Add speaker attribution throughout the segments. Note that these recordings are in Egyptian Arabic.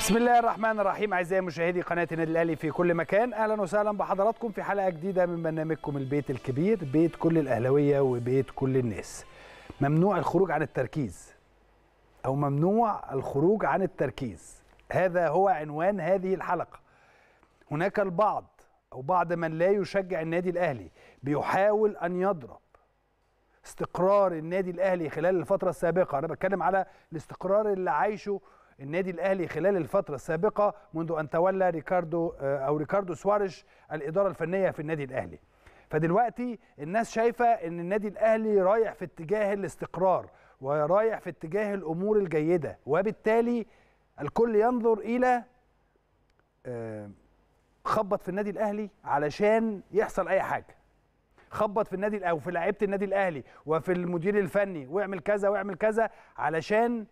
Speaker 1: بسم الله الرحمن الرحيم اعزائي مشاهدي قناه النادي الاهلي في كل مكان اهلا وسهلا بحضراتكم في حلقه جديده من برنامجكم البيت الكبير بيت كل الاهلاويه وبيت كل الناس ممنوع الخروج عن التركيز او ممنوع الخروج عن التركيز هذا هو عنوان هذه الحلقه هناك البعض او بعض من لا يشجع النادي الاهلي بيحاول ان يضرب استقرار النادي الاهلي خلال الفتره السابقه انا بتكلم على الاستقرار اللي عايشه النادي الاهلي خلال الفتره السابقه منذ ان تولى ريكاردو او ريكاردو سواريش الاداره الفنيه في النادي الاهلي فدلوقتي الناس شايفه ان النادي الاهلي رايح في اتجاه الاستقرار ورايح في اتجاه الامور الجيده وبالتالي الكل ينظر الى خبط في النادي الاهلي علشان يحصل اي حاجه خبط في النادي او في لعيبه النادي الاهلي وفي المدير الفني واعمل كذا واعمل كذا علشان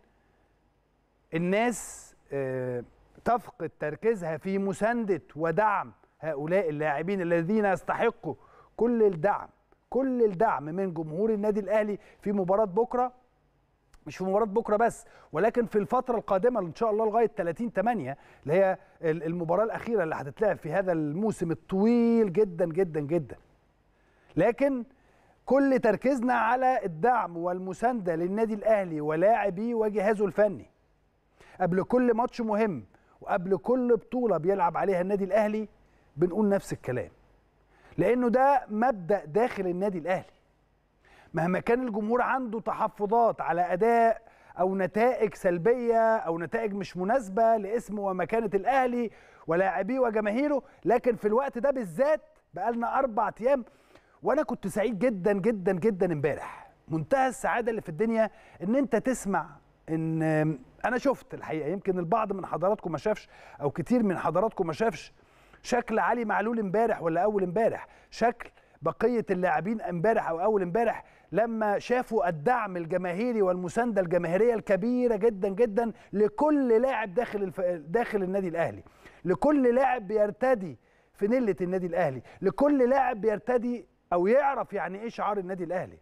Speaker 1: الناس تفقد تركيزها في مسانده ودعم هؤلاء اللاعبين الذين يستحقوا كل الدعم كل الدعم من جمهور النادي الاهلي في مباراه بكره مش في مباراه بكره بس ولكن في الفتره القادمه ان شاء الله لغايه 30 8 اللي هي المباراه الاخيره اللي هتتلعب في هذا الموسم الطويل جدا جدا جدا لكن كل تركيزنا على الدعم والمسانده للنادي الاهلي ولاعبيه وجهازه الفني قبل كل ماتش مهم وقبل كل بطوله بيلعب عليها النادي الاهلي بنقول نفس الكلام لانه ده مبدا داخل النادي الاهلي مهما كان الجمهور عنده تحفظات على اداء او نتائج سلبيه او نتائج مش مناسبه لاسم ومكانه الاهلي ولاعبيه وجماهيره لكن في الوقت ده بالذات بقالنا اربع ايام وانا كنت سعيد جدا جدا جدا امبارح منتهى السعاده اللي في الدنيا ان انت تسمع ان انا شفت الحقيقه يمكن البعض من حضراتكم ما شافش او كتير من حضراتكم ما شافش شكل علي معلول امبارح ولا اول امبارح شكل بقيه اللاعبين امبارح او اول امبارح لما شافوا الدعم الجماهيري والمسانده الجماهيريه الكبيره جدا جدا لكل لاعب داخل الف... داخل النادي الاهلي لكل لاعب بيرتدي فانيله النادي الاهلي لكل لاعب بيرتدي او يعرف يعني ايه شعار النادي الاهلي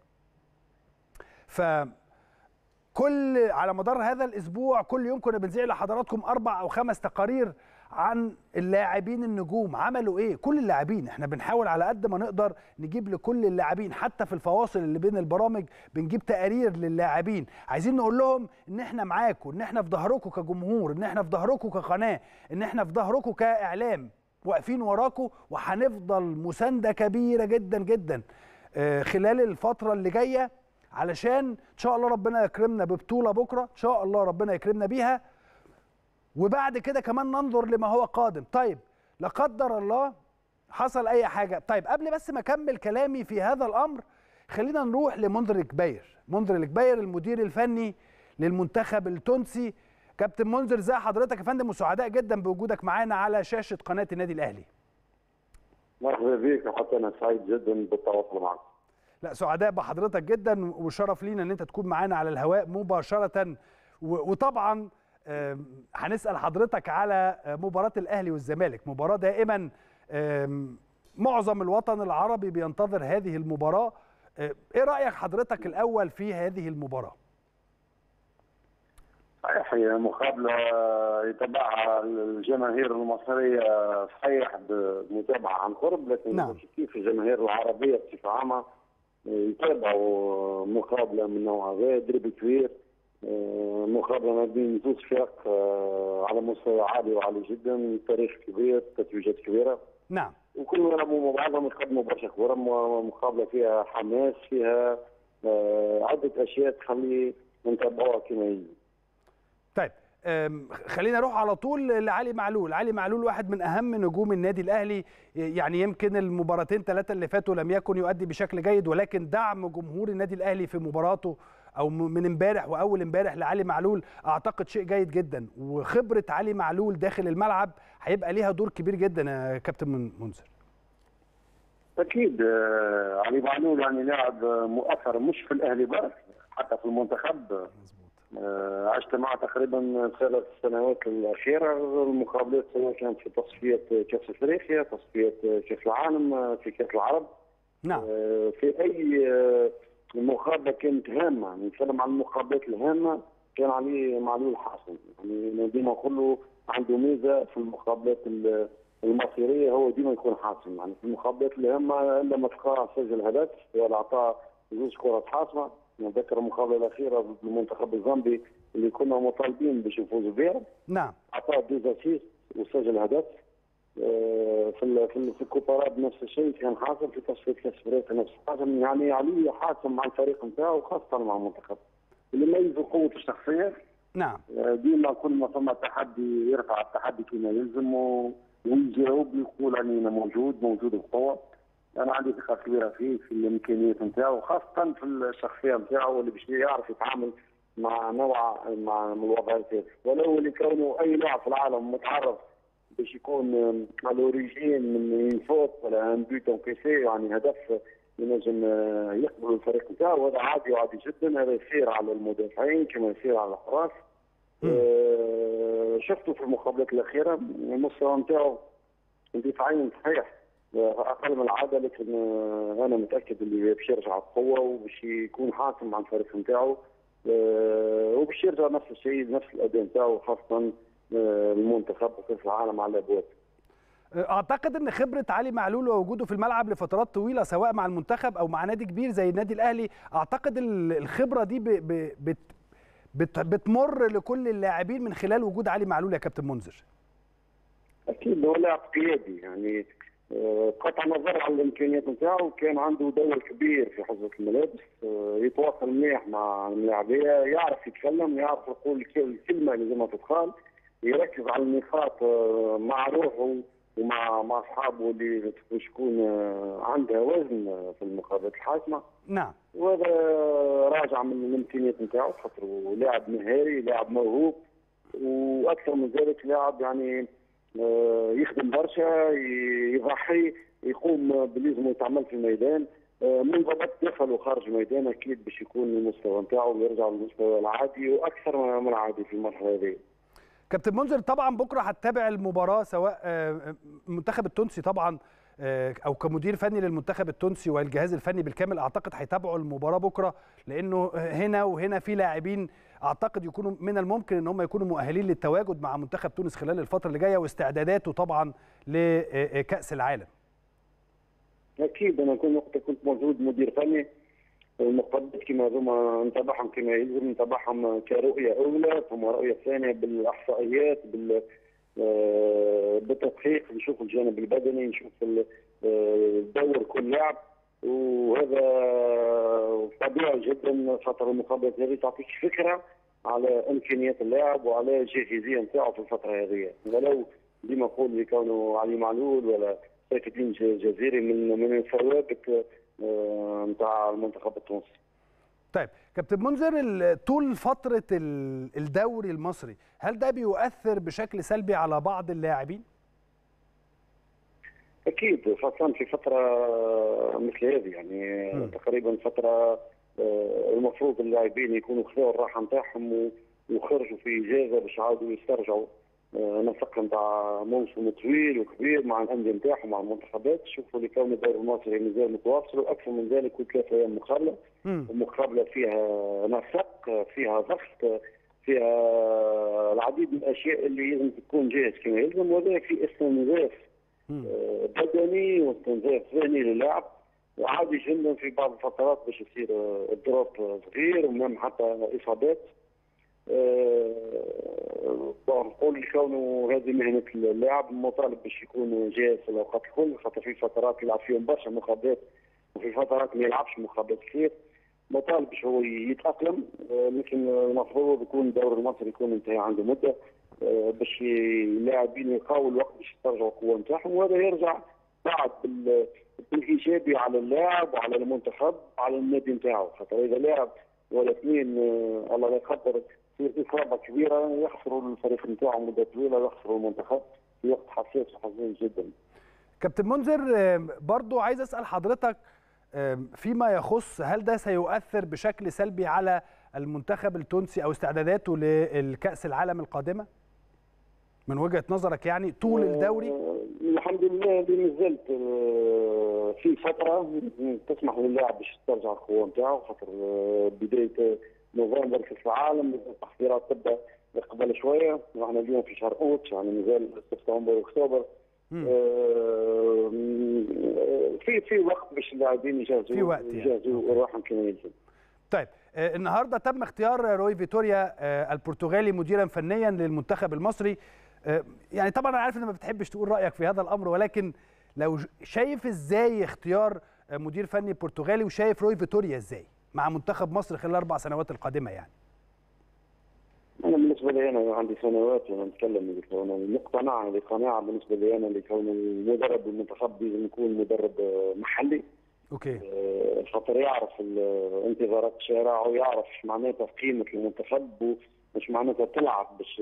Speaker 1: ف كل على مدار هذا الاسبوع كل يوم كنا بنذيع لحضراتكم اربع او خمس تقارير عن اللاعبين النجوم عملوا ايه كل اللاعبين احنا بنحاول على قد ما نقدر نجيب لكل اللاعبين حتى في الفواصل اللي بين البرامج بنجيب تقارير للاعبين عايزين نقول لهم ان احنا معاكم ان احنا في ظهركم كجمهور ان احنا في ظهركم كقناه ان احنا في ظهركم كاعلام واقفين وراكم وهنفضل مسانده كبيره جدا جدا خلال الفتره اللي جايه علشان ان شاء الله ربنا يكرمنا ببطوله بكره ان شاء الله ربنا يكرمنا بيها وبعد كده كمان ننظر لما هو قادم طيب لا قدر الله حصل اي حاجه طيب قبل بس ما اكمل كلامي في هذا الامر خلينا نروح لمنذر الكبير منذر الكبير المدير الفني للمنتخب التونسي كابتن منذر ازي حضرتك يا فندم وسعداء جدا بوجودك معانا على شاشه قناه النادي الاهلي
Speaker 2: مرحبا بك وحتى انا سعيد جدا بالتواصل معك
Speaker 1: لا سعداء بحضرتك جدا وشرف لينا ان انت تكون معانا على الهواء مباشره وطبعا هنسال حضرتك على مباراه الاهلي والزمالك مباراه دائما معظم الوطن العربي بينتظر هذه المباراه ايه رايك حضرتك الاول في هذه المباراه
Speaker 2: صحيح هي مقابله يتابعها الجماهير المصريه صحيح بمتابعه عن قرب لكن
Speaker 1: نعم.
Speaker 2: كيف الجماهير العربيه بصفه عامه يتابعوا مقابله من نوع هذا دربي كبير مقابله ما بين زوج فرق على مستوى عالي وعالي جدا تاريخ كبير تتويجات كبيره
Speaker 1: نعم
Speaker 2: وكل يلعبوا مع بعضهم يقدموا برشا كوره مقابله فيها حماس فيها عده اشياء تخلي نتابعوها كما هي
Speaker 1: طيب خلينا نروح على طول لعلي معلول علي معلول واحد من اهم نجوم النادي الاهلي يعني يمكن المباراتين ثلاثه اللي فاتوا لم يكن يؤدي بشكل جيد ولكن دعم جمهور النادي الاهلي في مباراته او من امبارح واول امبارح لعلي معلول اعتقد شيء جيد جدا وخبره علي معلول داخل الملعب هيبقى ليها دور كبير جدا يا كابتن منذر
Speaker 2: اكيد علي معلول يعني لاعب مؤثر مش في الاهلي بس حتى في المنتخب عشت معه تقريبا ثلاث سنوات الاخيره المقابلات سواء كانت في تصفيه كاس افريقيا تصفيه كاس العالم في كاس العرب
Speaker 1: نعم
Speaker 2: في اي مقابله كانت هامه نتكلم عن المقابلات الهامه كان عليه معلول حاصل يعني ديما كله عنده ميزه في المقابلات المصيريه هو ديما يكون حاسم يعني في المقابلات اللي هم لما تلقاه سجل هدف ولا اعطاه زوج كرات حاسمه نتذكر المقابله الاخيره ضد المنتخب الزامبي اللي كنا مطالبين باش يفوزوا بها
Speaker 1: نعم
Speaker 2: اعطاه ديزاسيس وسجل هدف في في في الكوبارات نفس الشيء كان حاصل في تصفيه كاس افريقيا نفس الحاجه يعني علي حاسم مع الفريق نتاعو خاصه مع المنتخب اللي يميزه قوه الشخصيه
Speaker 1: نعم
Speaker 2: ديما كل ما ثم تحدي يرفع التحدي كما يلزم ويجاوب يقول اني موجود موجود بقوه انا عندي ثقه كبيره فيه في الامكانيات نتاعو خاصه في الشخصيه نتاعو اللي باش يعرف يتعامل مع نوع مع الوضعيات ولو اللي كونه اي لاعب في العالم متعرض باش يكون على الاوريجين من يفوت ولا ان بيوت انكيسي يعني هدف ينجم يقبل الفريق نتاعو هذا عادي وعادي جدا هذا يصير على المدافعين كما يصير على الحراس آه شفته في المقابلات الاخيره المستوى نتاعو دفاعيا صحيح اقل من العاده لكن انا متاكد اللي باش يرجع بقوه وباش يكون حاسم مع الفريق نتاعو آه وباش يرجع نفس الشيء نفس الاداء نتاعو خاصه المنتخب وكاس العالم على الابواب
Speaker 1: اعتقد ان خبره علي معلول ووجوده في الملعب لفترات طويله سواء مع المنتخب او مع نادي كبير زي النادي الاهلي اعتقد الخبره دي بت بت بتمر لكل اللاعبين من خلال وجود علي معلول يا كابتن منذر
Speaker 2: اكيد هو لاعب قيادي يعني قطع نظر على الامكانيات نتاعو كان عنده دور كبير في حفظه الملابس يتواصل مليح مع الملاعبيه يعرف يتكلم يعرف يقول الكلمه اللي زي ما تتقال يركز على النقاط مع روحه ومع مع اصحابه اللي تكون عندها وزن في المقابلات الحاسمه
Speaker 1: نعم
Speaker 2: وهذا راجع من الامكانيات نتاعو خاطر لاعب مهاري لاعب موهوب واكثر من ذلك لاعب يعني يخدم برشا يضحي يقوم باللي يتعمل في الميدان منضبط داخل وخارج الميدان اكيد باش يكون المستوى نتاعو ويرجع للمستوى العادي واكثر من العادي في المرحله هذه
Speaker 1: كابتن منذر طبعا بكره هتتابع المباراه سواء المنتخب التونسي طبعا او كمدير فني للمنتخب التونسي والجهاز الفني بالكامل اعتقد هيتابعوا المباراه بكره لانه هنا وهنا في لاعبين اعتقد يكونوا من الممكن ان هم يكونوا مؤهلين للتواجد مع منتخب تونس خلال الفتره اللي جايه واستعداداته طبعا لكاس العالم.
Speaker 2: اكيد انا كنت وقت كنت موجود مدير فني المقدمات كما هذوما نتابعهم كما يلزم نتابعهم كرؤيه اولى ثم رؤيه ثانيه بالاحصائيات بال بالتدقيق نشوف الجانب البدني نشوف دور كل لاعب وهذا طبيعي جدا خاطر المقابلات هذه تعطيك فكره على امكانيات اللاعب وعلى الجاهزيه نتاعو في الفتره هذه ولو ديما نقول اللي كانوا علي معلول ولا سيف الدين جزيري من من الثوابت نتاع المنتخب التونسي.
Speaker 1: طيب كابتن منذر طول فتره الدوري المصري هل ده بيؤثر بشكل سلبي على بعض اللاعبين؟
Speaker 2: اكيد خاصه في فتره مثل هذه يعني م. تقريبا فتره المفروض اللاعبين يكونوا خذوا الراحه نتاعهم وخرجوا في اجازه باش يعاودوا يسترجعوا نسق نتاع موسم طويل وكبير مع الانديه نتاعهم مع المنتخبات شوفوا اللي كون الدوري المصري مازال متواصل واكثر من ذلك كل ثلاث ايام مقابله المقابله فيها نسق فيها ضغط فيها العديد من الاشياء اللي لازم تكون جاهز كما يلزم وذلك في استنزاف بدني واستنزاف ذهني للاعب وعادي جدا في بعض الفترات باش يصير اضطراب صغير ومنهم حتى اصابات نقول كونه هذه مهنه اللاعب مطالب باش يكون جاهز في الاوقات الكل خاطر في فترات يلعب فيهم برشا مقابلات وفي فترات ما يلعبش مقابلات كثير مطالب باش هو يتاقلم لكن المفروض يكون الدوري المصري يكون انتهى عنده مده باش اللاعبين يلقاو الوقت باش يسترجعوا القوه نتاعهم وهذا يرجع بعد بالايجابي على اللاعب وعلى المنتخب وعلى النادي نتاعو خاطر اذا لاعب ولا اثنين الله لا يقدر في اصابه كبيره يخسروا الفريق نتاعهم مده طويله يخسروا المنتخب في وقت حساس وحزين جدا.
Speaker 1: كابتن منذر برضو عايز اسال حضرتك فيما يخص هل ده سيؤثر بشكل سلبي على المنتخب التونسي او استعداداته للكاس العالم القادمه؟ من وجهه نظرك يعني طول الدوري؟
Speaker 2: الحمد لله دي نزلت في فتره تسمح للاعب باش يسترجع القوه نتاعو خاطر بدايه نوفمبر كاس العالم التحضيرات تبدا قبل شويه واحنا اليوم في شهر اوت يعني مازال سبتمبر واكتوبر آه، في في وقت باش اللاعبين يجهزوا
Speaker 1: في وقت يعني.
Speaker 2: يجهزوا روحهم كما يلزم
Speaker 1: طيب آه، النهارده تم اختيار روي فيتوريا آه، البرتغالي مديرا فنيا للمنتخب المصري آه، يعني طبعا انا عارف ان ما بتحبش تقول رايك في هذا الامر ولكن لو ج- شايف ازاي اختيار آه، مدير فني برتغالي وشايف روي فيتوريا ازاي مع منتخب مصر خلال الاربع سنوات القادمه يعني
Speaker 2: انا بالنسبه لي انا عندي سنوات وانا نتكلم لكون مقتنع بقناعه بالنسبه لي انا لكون المدرب المنتخب لازم يكون مدرب آه، محلي
Speaker 1: اوكي
Speaker 2: آه، خاطر يعرف ال- انتظارات الشارع ويعرف ايش معناتها قيمه المنتخب ومش معناتها تلعب باش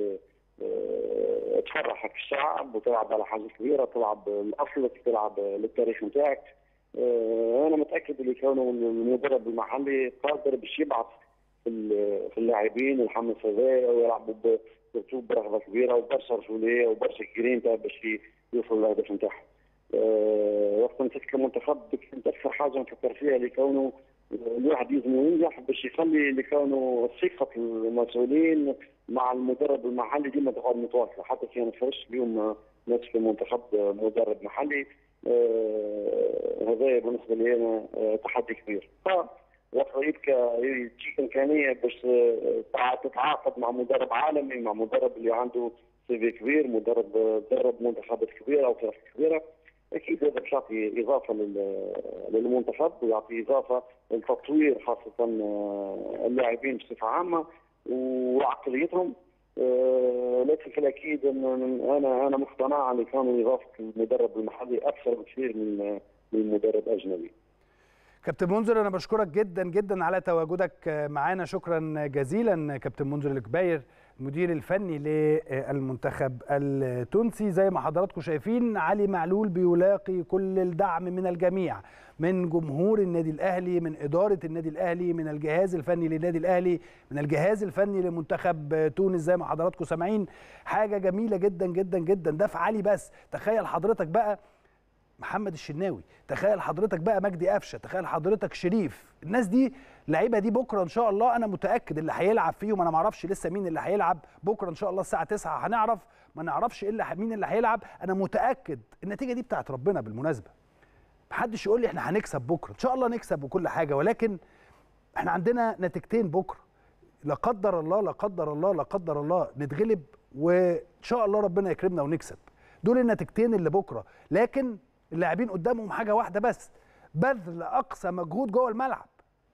Speaker 2: آه، تفرحك الشعب وتلعب على حاجه كبيره تلعب لاصلك تلعب للتاريخ نتاعك آه، انا متاكد اللي كونه المدرب المحلي قادر باش يبعث في ال- في اللاعبين الحماس هذايا ويلعبوا ب- برتوب برغبه كبيره وبرشا رجوليه وبرشا جرينتا باش ي- يوصلوا للهدف نتاعهم. آه، وقت مسكت المنتخب كنت اكثر حاجه نفكر فيها لكونه الواحد لازم ينجح باش يخلي لكونه ثقه المسؤولين مع المدرب المحلي ديما تقعد متواصله حتى في فرش اليوم ماسك المنتخب مدرب محلي آه، هذا بالنسبه لي انا آه، تحدي كبير. ف- وقت يبقى تجيك امكانيه باش آه، تع- تتعاقد مع مدرب عالمي مع مدرب اللي عنده سي في كبير مدرب آه، درب منتخبات كبيره او فرق كبيره اكيد هذا باش يعطي اضافه لل- للمنتخب ويعطي اضافه للتطوير خاصه آه، اللاعبين بصفه عامه وعقليتهم آه، لكن في الاكيد ان انا انا مقتنع ان كان اضافه المدرب المحلي اكثر بكثير من من المدرب الاجنبي.
Speaker 1: كابتن منذر انا بشكرك جدا جدا على تواجدك معانا شكرا جزيلا كابتن منذر الكباير المدير الفني للمنتخب التونسي زي ما حضراتكم شايفين علي معلول بيلاقي كل الدعم من الجميع من جمهور النادي الاهلي من اداره النادي الاهلي من الجهاز الفني للنادي الاهلي من الجهاز الفني لمنتخب تونس زي ما حضراتكم سامعين حاجه جميله جدا جدا جدا ده في علي بس تخيل حضرتك بقى محمد الشناوي تخيل حضرتك بقى مجدي قفشه تخيل حضرتك شريف الناس دي اللعيبه دي بكره ان شاء الله انا متاكد اللي هيلعب فيهم انا ما اعرفش لسه مين اللي هيلعب بكره ان شاء الله الساعه 9 هنعرف ما نعرفش ايه اللي مين اللي هيلعب انا متاكد النتيجه دي بتاعت ربنا بالمناسبه محدش يقول لي احنا هنكسب بكره ان شاء الله نكسب وكل حاجه ولكن احنا عندنا نتيجتين بكره لا قدر الله لا قدر الله لا قدر الله نتغلب وان شاء الله ربنا يكرمنا ونكسب دول النتيجتين اللي بكره لكن اللاعبين قدامهم حاجه واحده بس بذل اقصى مجهود جوه الملعب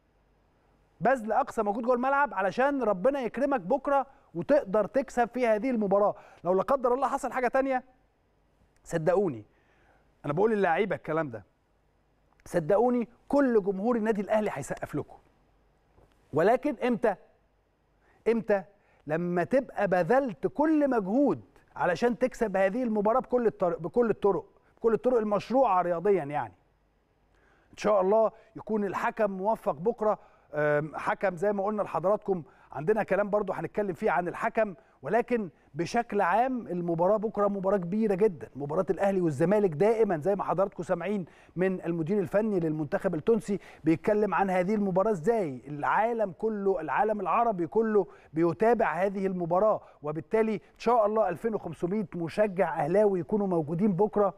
Speaker 1: بذل اقصى مجهود جوه الملعب علشان ربنا يكرمك بكره وتقدر تكسب في هذه المباراه لو لا قدر الله حصل حاجه تانية صدقوني انا بقول للاعيبه الكلام ده صدقوني كل جمهور النادي الاهلي هيسقف لكم ولكن امتى امتى لما تبقى بذلت كل مجهود علشان تكسب هذه المباراه بكل الطرق بكل الطرق بكل الطرق المشروعه رياضيا يعني ان شاء الله يكون الحكم موفق بكره أم، حكم زي ما قلنا لحضراتكم عندنا كلام برضو هنتكلم فيه عن الحكم ولكن بشكل عام المباراه بكره مباراه كبيره جدا مباراه الاهلي والزمالك دائما زي ما حضراتكم سامعين من المدير الفني للمنتخب التونسي بيتكلم عن هذه المباراه ازاي العالم كله العالم العربي كله بيتابع هذه المباراه وبالتالي ان شاء الله 2500 مشجع اهلاوي يكونوا موجودين بكره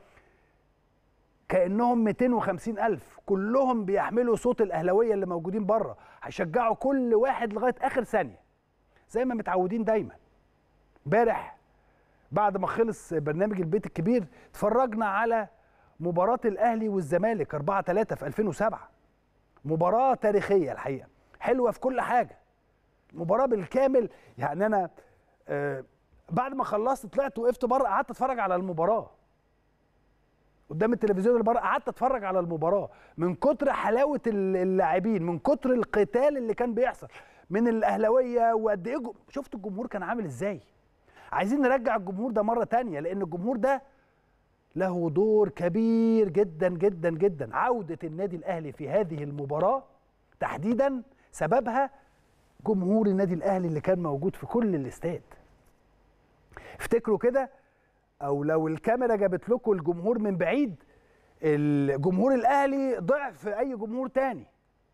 Speaker 1: كانهم 250 الف كلهم بيحملوا صوت الاهلاويه اللي موجودين بره هيشجعوا كل واحد لغايه اخر ثانيه زي ما متعودين دايما امبارح بعد ما خلص برنامج البيت الكبير اتفرجنا على مباراه الاهلي والزمالك 4 3 في 2007 مباراه تاريخيه الحقيقه حلوه في كل حاجه مباراه بالكامل يعني انا آه بعد ما خلصت طلعت وقفت بره قعدت اتفرج على المباراه قدام التلفزيون اللي بره قعدت اتفرج على المباراه من كتر حلاوه اللاعبين من كتر القتال اللي كان بيحصل من الاهلاويه وقد ايه جو- شفت الجمهور كان عامل ازاي عايزين نرجع الجمهور ده مره تانية لان الجمهور ده له دور كبير جدا جدا جدا عوده النادي الاهلي في هذه المباراه تحديدا سببها جمهور النادي الاهلي اللي كان موجود في كل الاستاد افتكروا كده او لو الكاميرا جابت لكم الجمهور من بعيد الجمهور الاهلي ضعف اي جمهور تاني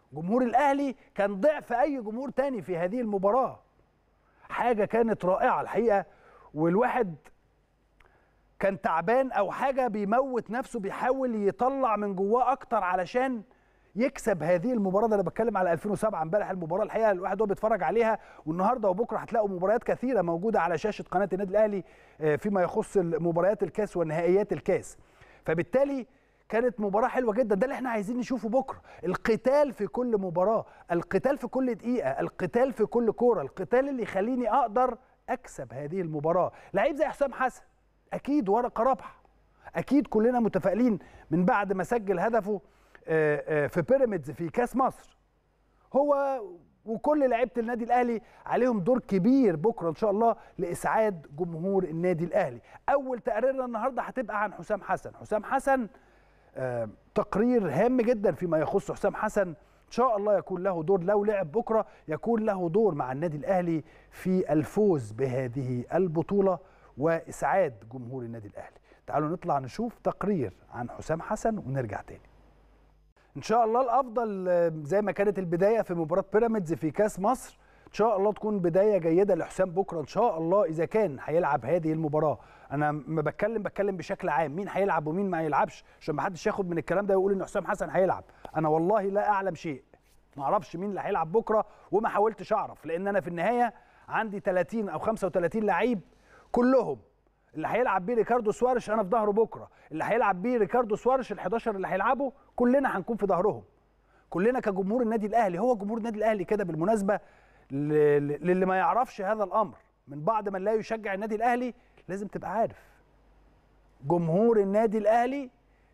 Speaker 1: جمهور الاهلي كان ضعف اي جمهور تاني في هذه المباراه حاجه كانت رائعه الحقيقه والواحد كان تعبان او حاجه بيموت نفسه بيحاول يطلع من جواه اكتر علشان يكسب هذه المباراه ده انا بتكلم على 2007 امبارح المباراه الحقيقه الواحد هو بيتفرج عليها والنهارده وبكره هتلاقوا مباريات كثيره موجوده على شاشه قناه النادي الاهلي فيما يخص مباريات الكاس ونهائيات الكاس فبالتالي كانت مباراة حلوة جدا ده اللي احنا عايزين نشوفه بكرة القتال في كل مباراة القتال في كل دقيقة القتال في كل كورة القتال اللي يخليني أقدر أكسب هذه المباراة لعيب زي حسام حسن أكيد ورقة رابحة أكيد كلنا متفائلين من بعد ما سجل هدفه في بيراميدز في كاس مصر هو وكل لعيبه النادي الاهلي عليهم دور كبير بكره ان شاء الله لاسعاد جمهور النادي الاهلي اول تقريرنا النهارده هتبقى عن حسام حسن حسام حسن آه تقرير هام جدا فيما يخص حسام حسن ان شاء الله يكون له دور لو لعب بكره يكون له دور مع النادي الاهلي في الفوز بهذه البطوله واسعاد جمهور النادي الاهلي تعالوا نطلع نشوف تقرير عن حسام حسن ونرجع تاني ان شاء الله الافضل زي ما كانت البدايه في مباراه بيراميدز في كاس مصر ان شاء الله تكون بدايه جيده لحسام بكره ان شاء الله اذا كان هيلعب هذه المباراه انا ما بتكلم بتكلم بشكل عام مين هيلعب ومين ما يلعبش عشان ما حدش ياخد من الكلام ده ويقول ان حسام حسن هيلعب انا والله لا اعلم شيء ما اعرفش مين اللي هيلعب بكره وما حاولتش اعرف لان انا في النهايه عندي 30 او 35 لعيب كلهم اللي هيلعب بيه ريكاردو سوارش انا في ظهره بكره اللي هيلعب بيه ريكاردو سوارش ال11 اللي هيلعبوا كلنا هنكون في ظهرهم كلنا كجمهور النادي الاهلي هو جمهور النادي الاهلي كده بالمناسبه للي ما يعرفش هذا الامر من بعد من لا يشجع النادي الاهلي لازم تبقى عارف جمهور النادي الاهلي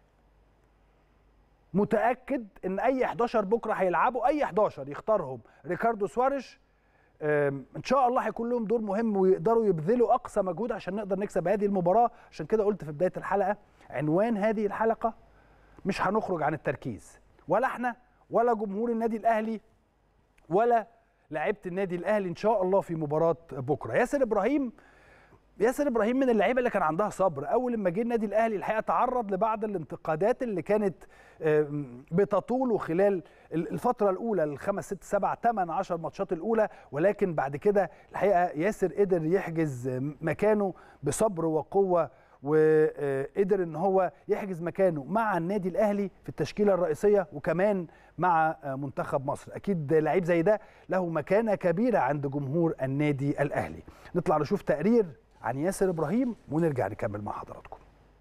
Speaker 1: متاكد ان اي 11 بكره هيلعبوا اي 11 يختارهم ريكاردو سوارش ان شاء الله هيكون لهم دور مهم ويقدروا يبذلوا اقصى مجهود عشان نقدر نكسب هذه المباراه عشان كده قلت في بدايه الحلقه عنوان هذه الحلقه مش هنخرج عن التركيز ولا احنا ولا جمهور النادي الاهلي ولا لعيبه النادي الاهلي ان شاء الله في مباراه بكره ياسر ابراهيم ياسر ابراهيم من اللعيبه اللي كان عندها صبر اول ما جه النادي الاهلي الحقيقه تعرض لبعض الانتقادات اللي كانت بتطوله خلال الفتره الاولى الخمس ست سبع ثمان عشر ماتشات الاولى ولكن بعد كده الحقيقه ياسر قدر يحجز مكانه بصبر وقوه وقدر ان هو يحجز مكانه مع النادي الاهلي في التشكيله الرئيسيه وكمان مع منتخب مصر اكيد لعيب زي ده له مكانه كبيره عند جمهور النادي الاهلي نطلع نشوف تقرير عن ياسر ابراهيم ونرجع نكمل مع حضراتكم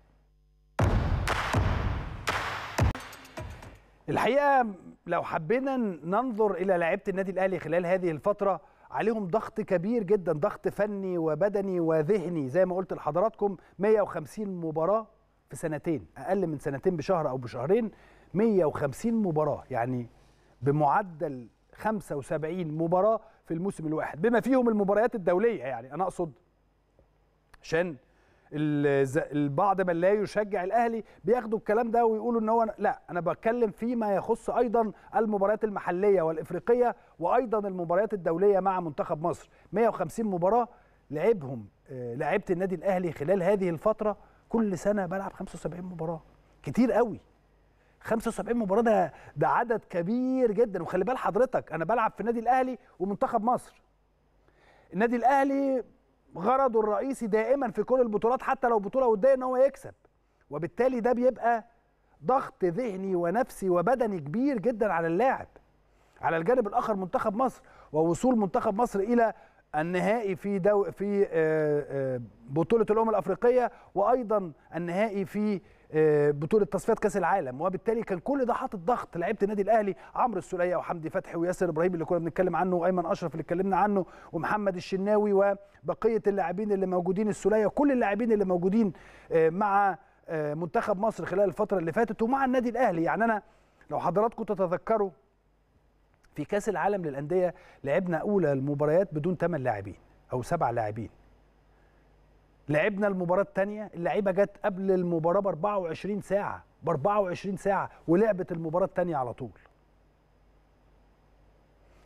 Speaker 1: الحقيقه لو حبينا ننظر الى لعيبه النادي الاهلي خلال هذه الفتره عليهم ضغط كبير جدا ضغط فني وبدني وذهني زي ما قلت لحضراتكم 150 مباراه في سنتين اقل من سنتين بشهر او بشهرين 150 مباراه يعني بمعدل 75 مباراه في الموسم الواحد بما فيهم المباريات الدوليه يعني انا اقصد عشان البعض من لا يشجع الاهلي بياخدوا الكلام ده ويقولوا ان هو لا انا بتكلم فيما يخص ايضا المباريات المحليه والافريقيه وايضا المباريات الدوليه مع منتخب مصر 150 مباراه لعبهم لعبت النادي الاهلي خلال هذه الفتره كل سنه بلعب 75 مباراه كتير قوي 75 مباراه ده ده عدد كبير جدا وخلي بال حضرتك انا بلعب في النادي الاهلي ومنتخب مصر النادي الاهلي غرضه الرئيسي دائما في كل البطولات حتى لو بطوله وديه ان هو يكسب وبالتالي ده بيبقى ضغط ذهني ونفسي وبدني كبير جدا على اللاعب على الجانب الاخر منتخب مصر ووصول منتخب مصر الى النهائي في دو في بطوله الامم الافريقيه وايضا النهائي في بطوله تصفيات كاس العالم وبالتالي كان كل ده حاطط ضغط لعيبه النادي الاهلي عمرو السوليه وحمدي فتحي وياسر ابراهيم اللي كنا بنتكلم عنه وايمن اشرف اللي اتكلمنا عنه ومحمد الشناوي وبقيه اللاعبين اللي موجودين السوليه وكل اللاعبين اللي موجودين مع منتخب مصر خلال الفتره اللي فاتت ومع النادي الاهلي يعني انا لو حضراتكم تتذكروا في كاس العالم للانديه لعبنا اولى المباريات بدون 8 لاعبين او سبع لاعبين لعبنا المباراة الثانية اللعيبة جت قبل المباراة ب 24 ساعة ب 24 ساعة ولعبت المباراة الثانية على طول.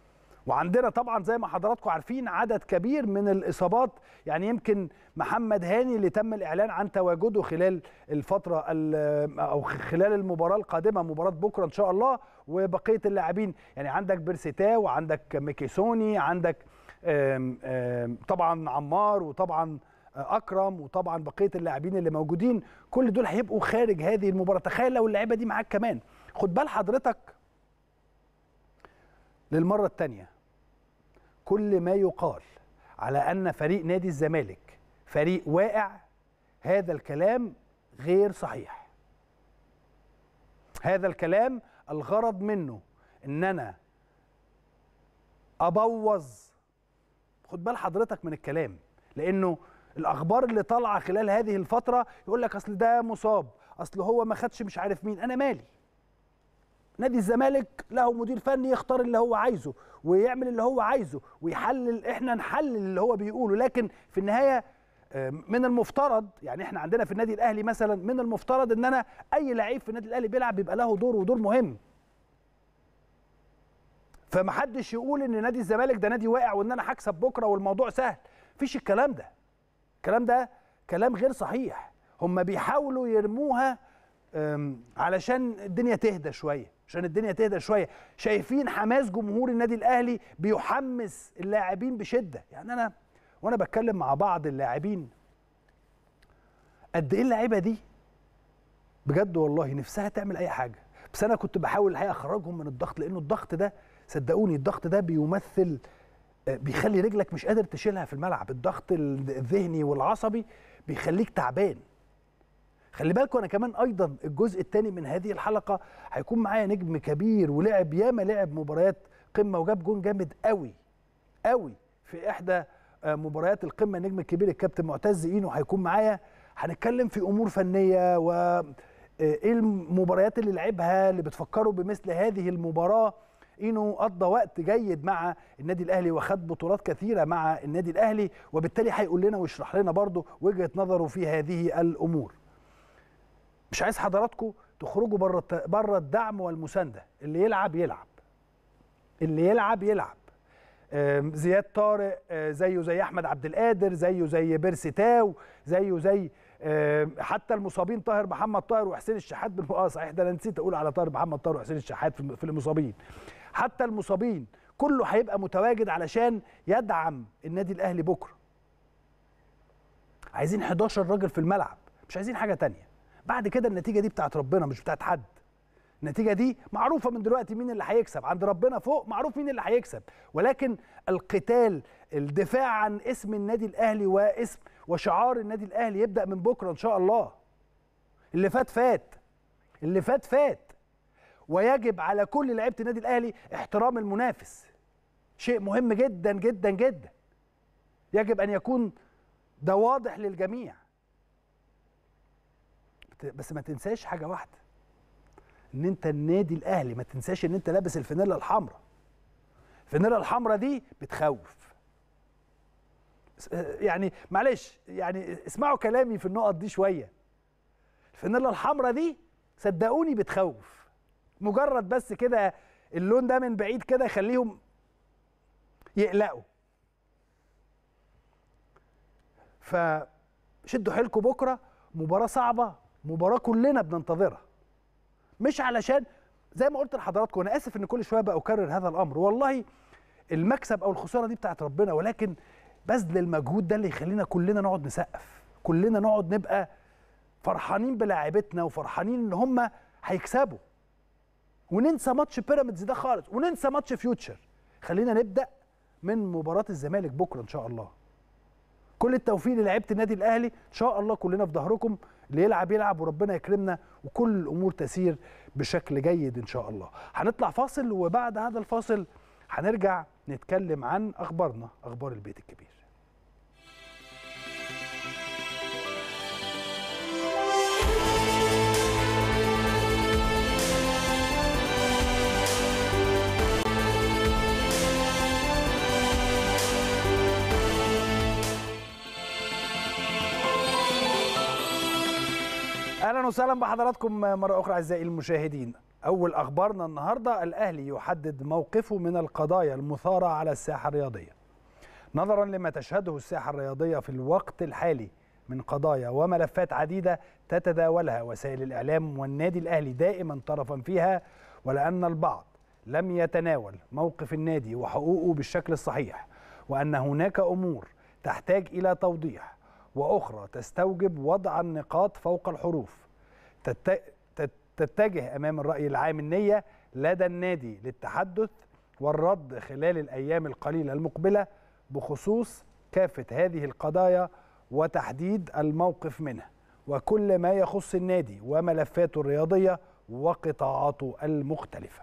Speaker 1: وعندنا طبعا زي ما حضراتكم عارفين عدد كبير من الاصابات يعني يمكن محمد هاني اللي تم الاعلان عن تواجده خلال الفتره او خلال المباراه القادمه مباراه بكره ان شاء الله وبقيه اللاعبين يعني عندك بيرسيتا وعندك ميكيسوني عندك آم آم طبعا عمار وطبعا اكرم وطبعا بقيه اللاعبين اللي موجودين كل دول هيبقوا خارج هذه المباراه تخيل لو اللعيبه دي معاك كمان خد بال حضرتك للمره الثانيه كل ما يقال على ان فريق نادي الزمالك فريق واقع هذا الكلام غير صحيح هذا الكلام الغرض منه ان انا ابوظ خد بال حضرتك من الكلام لانه الاخبار اللي طالعه خلال هذه الفتره يقول لك اصل ده مصاب اصل هو ما خدش مش عارف مين انا مالي نادي الزمالك له مدير فني يختار اللي هو عايزه ويعمل اللي هو عايزه ويحلل احنا نحلل اللي هو بيقوله لكن في النهايه من المفترض يعني احنا عندنا في النادي الاهلي مثلا من المفترض ان انا اي لعيب في النادي الاهلي بيلعب بيبقى له دور ودور مهم فمحدش يقول ان نادي الزمالك ده نادي واقع وان انا هكسب بكره والموضوع سهل مفيش الكلام ده الكلام ده كلام غير صحيح هم بيحاولوا يرموها علشان الدنيا تهدى شويه عشان الدنيا تهدى شويه شايفين حماس جمهور النادي الاهلي بيحمس اللاعبين بشده يعني انا وانا بتكلم مع بعض اللاعبين قد ايه اللعيبه دي بجد والله نفسها تعمل اي حاجه بس انا كنت بحاول الحقيقه اخرجهم من الضغط لانه الضغط ده صدقوني الضغط ده بيمثل بيخلي رجلك مش قادر تشيلها في الملعب الضغط الذهني والعصبي بيخليك تعبان خلي بالكم انا كمان ايضا الجزء الثاني من هذه الحلقه هيكون معايا نجم كبير ولعب ياما لعب مباريات قمه وجاب جون جامد قوي قوي في احدى مباريات القمه النجم الكبير الكابتن معتز اينو هيكون معايا هنتكلم في امور فنيه و ايه المباريات اللي لعبها اللي بتفكروا بمثل هذه المباراه اينو قضى وقت جيد مع النادي الاهلي وخد بطولات كثيره مع النادي الاهلي وبالتالي هيقول لنا ويشرح لنا برضه وجهه نظره في هذه الامور مش عايز حضراتكم تخرجوا بره بره الدعم والمسانده اللي يلعب يلعب اللي يلعب يلعب زياد طارق زيه زي احمد عبد القادر زيه زي بيرسي تاو زيه زي حتى المصابين طاهر محمد طاهر وحسين الشحات اه صحيح ده انا نسيت اقول على طاهر محمد طاهر وحسين الشحات في المصابين حتى المصابين كله هيبقى متواجد علشان يدعم النادي الاهلي بكره عايزين 11 راجل في الملعب مش عايزين حاجه تانية بعد كده النتيجه دي بتاعت ربنا مش بتاعت حد النتيجه دي معروفه من دلوقتي مين اللي هيكسب عند ربنا فوق معروف مين اللي هيكسب ولكن القتال الدفاع عن اسم النادي الاهلي واسم وشعار النادي الاهلي يبدا من بكره ان شاء الله اللي فات فات اللي فات فات ويجب على كل لعيبه النادي الاهلي احترام المنافس شيء مهم جدا جدا جدا يجب ان يكون ده واضح للجميع بس ما تنساش حاجه واحده ان انت النادي الاهلي ما تنساش ان انت لابس الفانيلا الحمراء الفانيلا الحمراء دي بتخوف يعني معلش يعني اسمعوا كلامي في النقط دي شويه الفانيلا الحمراء دي صدقوني بتخوف مجرد بس كده اللون ده من بعيد كده يخليهم يقلقوا فشدوا حيلكم بكره مباراه صعبه مباراه كلنا بننتظرها مش علشان زي ما قلت لحضراتكم انا اسف ان كل شويه بقى اكرر هذا الامر والله المكسب او الخساره دي بتاعت ربنا ولكن بذل المجهود ده اللي يخلينا كلنا نقعد نسقف كلنا نقعد نبقى فرحانين بلاعيبتنا وفرحانين ان هم هيكسبوا وننسى ماتش بيراميدز ده خالص وننسى ماتش فيوتشر خلينا نبدا من مباراه الزمالك بكره ان شاء الله كل التوفيق للاعيبه النادي الاهلي ان شاء الله كلنا في ظهركم اللي يلعب يلعب وربنا يكرمنا وكل الامور تسير بشكل جيد ان شاء الله هنطلع فاصل وبعد هذا الفاصل هنرجع نتكلم عن اخبارنا اخبار البيت الكبير اهلا وسهلا بحضراتكم مره اخرى اعزائي المشاهدين أول أخبارنا النهاردة الأهلي يحدد موقفه من القضايا المثارة على الساحة الرياضية نظرا لما تشهده الساحة الرياضية في الوقت الحالي من قضايا وملفات عديدة تتداولها وسائل الإعلام والنادي الأهلي دائما طرفا فيها ولأن البعض لم يتناول موقف النادي وحقوقه بالشكل الصحيح وأن هناك أمور تحتاج إلى توضيح وأخرى تستوجب وضع النقاط فوق الحروف تت... تت... تتجه امام الراي العام النيه لدى النادي للتحدث والرد خلال الايام القليله المقبله بخصوص كافه هذه القضايا وتحديد الموقف منها وكل ما يخص النادي وملفاته الرياضيه وقطاعاته المختلفه.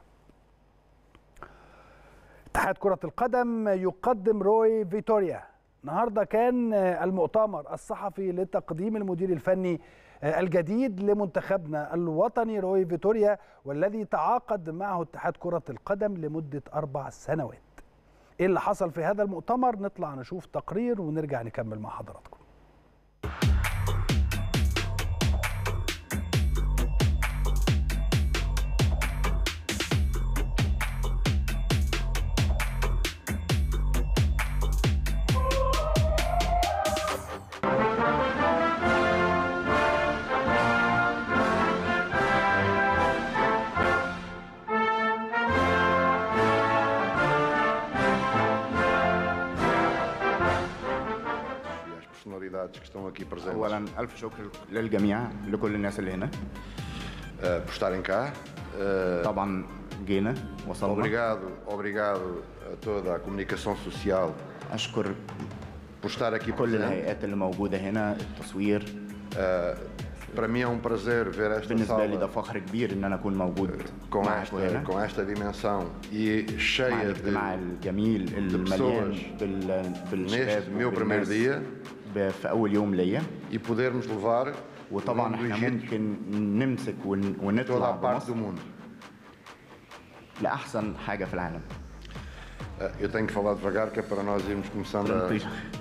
Speaker 1: اتحاد كره القدم يقدم روي فيتوريا النهارده كان المؤتمر الصحفي لتقديم المدير الفني الجديد لمنتخبنا الوطني روي فيتوريا والذي تعاقد معه اتحاد كرة القدم لمدة أربع سنوات إيه اللي حصل في هذا المؤتمر نطلع نشوف تقرير ونرجع نكمل مع حضراتكم
Speaker 3: personalidades que estão aqui presentes
Speaker 4: اولا الف شكر للجميع لكل الناس اللي هنا
Speaker 3: eh, por estarem cá. Eh,
Speaker 4: طبعا جينا وصلنا
Speaker 3: obrigado, obrigado a toda a comunicação social
Speaker 4: اشكر
Speaker 3: por estar aqui
Speaker 4: كل
Speaker 3: presente.
Speaker 4: الهيئات اللي موجوده هنا التصوير
Speaker 3: Para mim é um prazer ver esta
Speaker 4: بالنسبه لي ده
Speaker 3: sala
Speaker 4: فخر كبير ان انا اكون موجود
Speaker 3: com
Speaker 4: معاكم
Speaker 3: esta,
Speaker 4: هنا
Speaker 3: com esta dimensão e
Speaker 4: مع
Speaker 3: cheia
Speaker 4: الاجتماع
Speaker 3: de,
Speaker 4: الجميل المليان
Speaker 3: pessoas
Speaker 4: بال... بالشباب
Speaker 3: neste meu primeiro
Speaker 4: وبالناس
Speaker 3: dia
Speaker 4: ب- في اول يوم ليا
Speaker 3: e podermos levar
Speaker 4: وطبعا
Speaker 3: o nome do
Speaker 4: احنا
Speaker 3: Egito
Speaker 4: ممكن نمسك ون...
Speaker 3: toda
Speaker 4: ونطلع
Speaker 3: a parte do
Speaker 4: بمصر
Speaker 3: mundo.
Speaker 4: لاحسن حاجه في العالم
Speaker 3: Eh, Eu tenho que falar devagar que é para nós irmos começando a.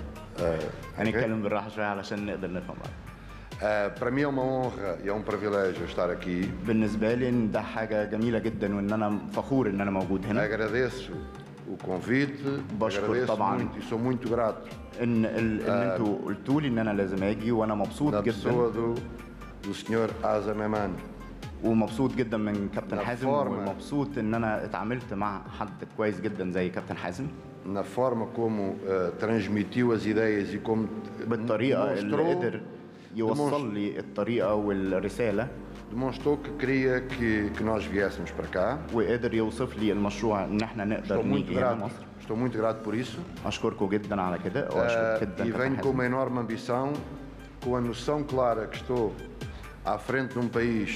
Speaker 4: هنتكلم بالراحه شويه علشان نقدر نفهم بعض
Speaker 3: Eh, para mim é uma honra e é um privilégio estar aqui.
Speaker 4: بالنسبه لي إن ده حاجه جميله جدا وان انا فخور ان انا موجود هنا
Speaker 3: Agradeço o convite,
Speaker 4: بشكر
Speaker 3: agradeço
Speaker 4: طبعاً.
Speaker 3: muito e sou muito grato
Speaker 4: ان ال... ان انتوا قلتوا لي ان انا لازم اجي وانا مبسوط
Speaker 3: da
Speaker 4: جدا
Speaker 3: pessoa do, do senhor Asa Meman.
Speaker 4: ومبسوط جدا من كابتن
Speaker 3: لا
Speaker 4: حازم
Speaker 3: فورمة.
Speaker 4: ومبسوط ان انا اتعاملت مع حد كويس جدا زي كابتن حازم
Speaker 3: na forma como eh, transmitiu as ideias e como
Speaker 4: بالطريقه اللي
Speaker 3: demonstrou,
Speaker 4: قدر يوصل لي الطريقه والرساله
Speaker 3: demonstrou que queria que, que nós viéssemos para cá.
Speaker 4: وقدر يوصف لي المشروع ان احنا
Speaker 3: Estou
Speaker 4: نقدر
Speaker 3: muito
Speaker 4: نيجي هنا
Speaker 3: grato,
Speaker 4: مصر
Speaker 3: estou muito grato por isso.
Speaker 4: اشكركم جدا على كده
Speaker 3: Eh,
Speaker 4: واشكر جدا
Speaker 3: e
Speaker 4: كابتن
Speaker 3: venho com
Speaker 4: حازم
Speaker 3: uma enorme ambição, com a noção clara que estou à frente de um país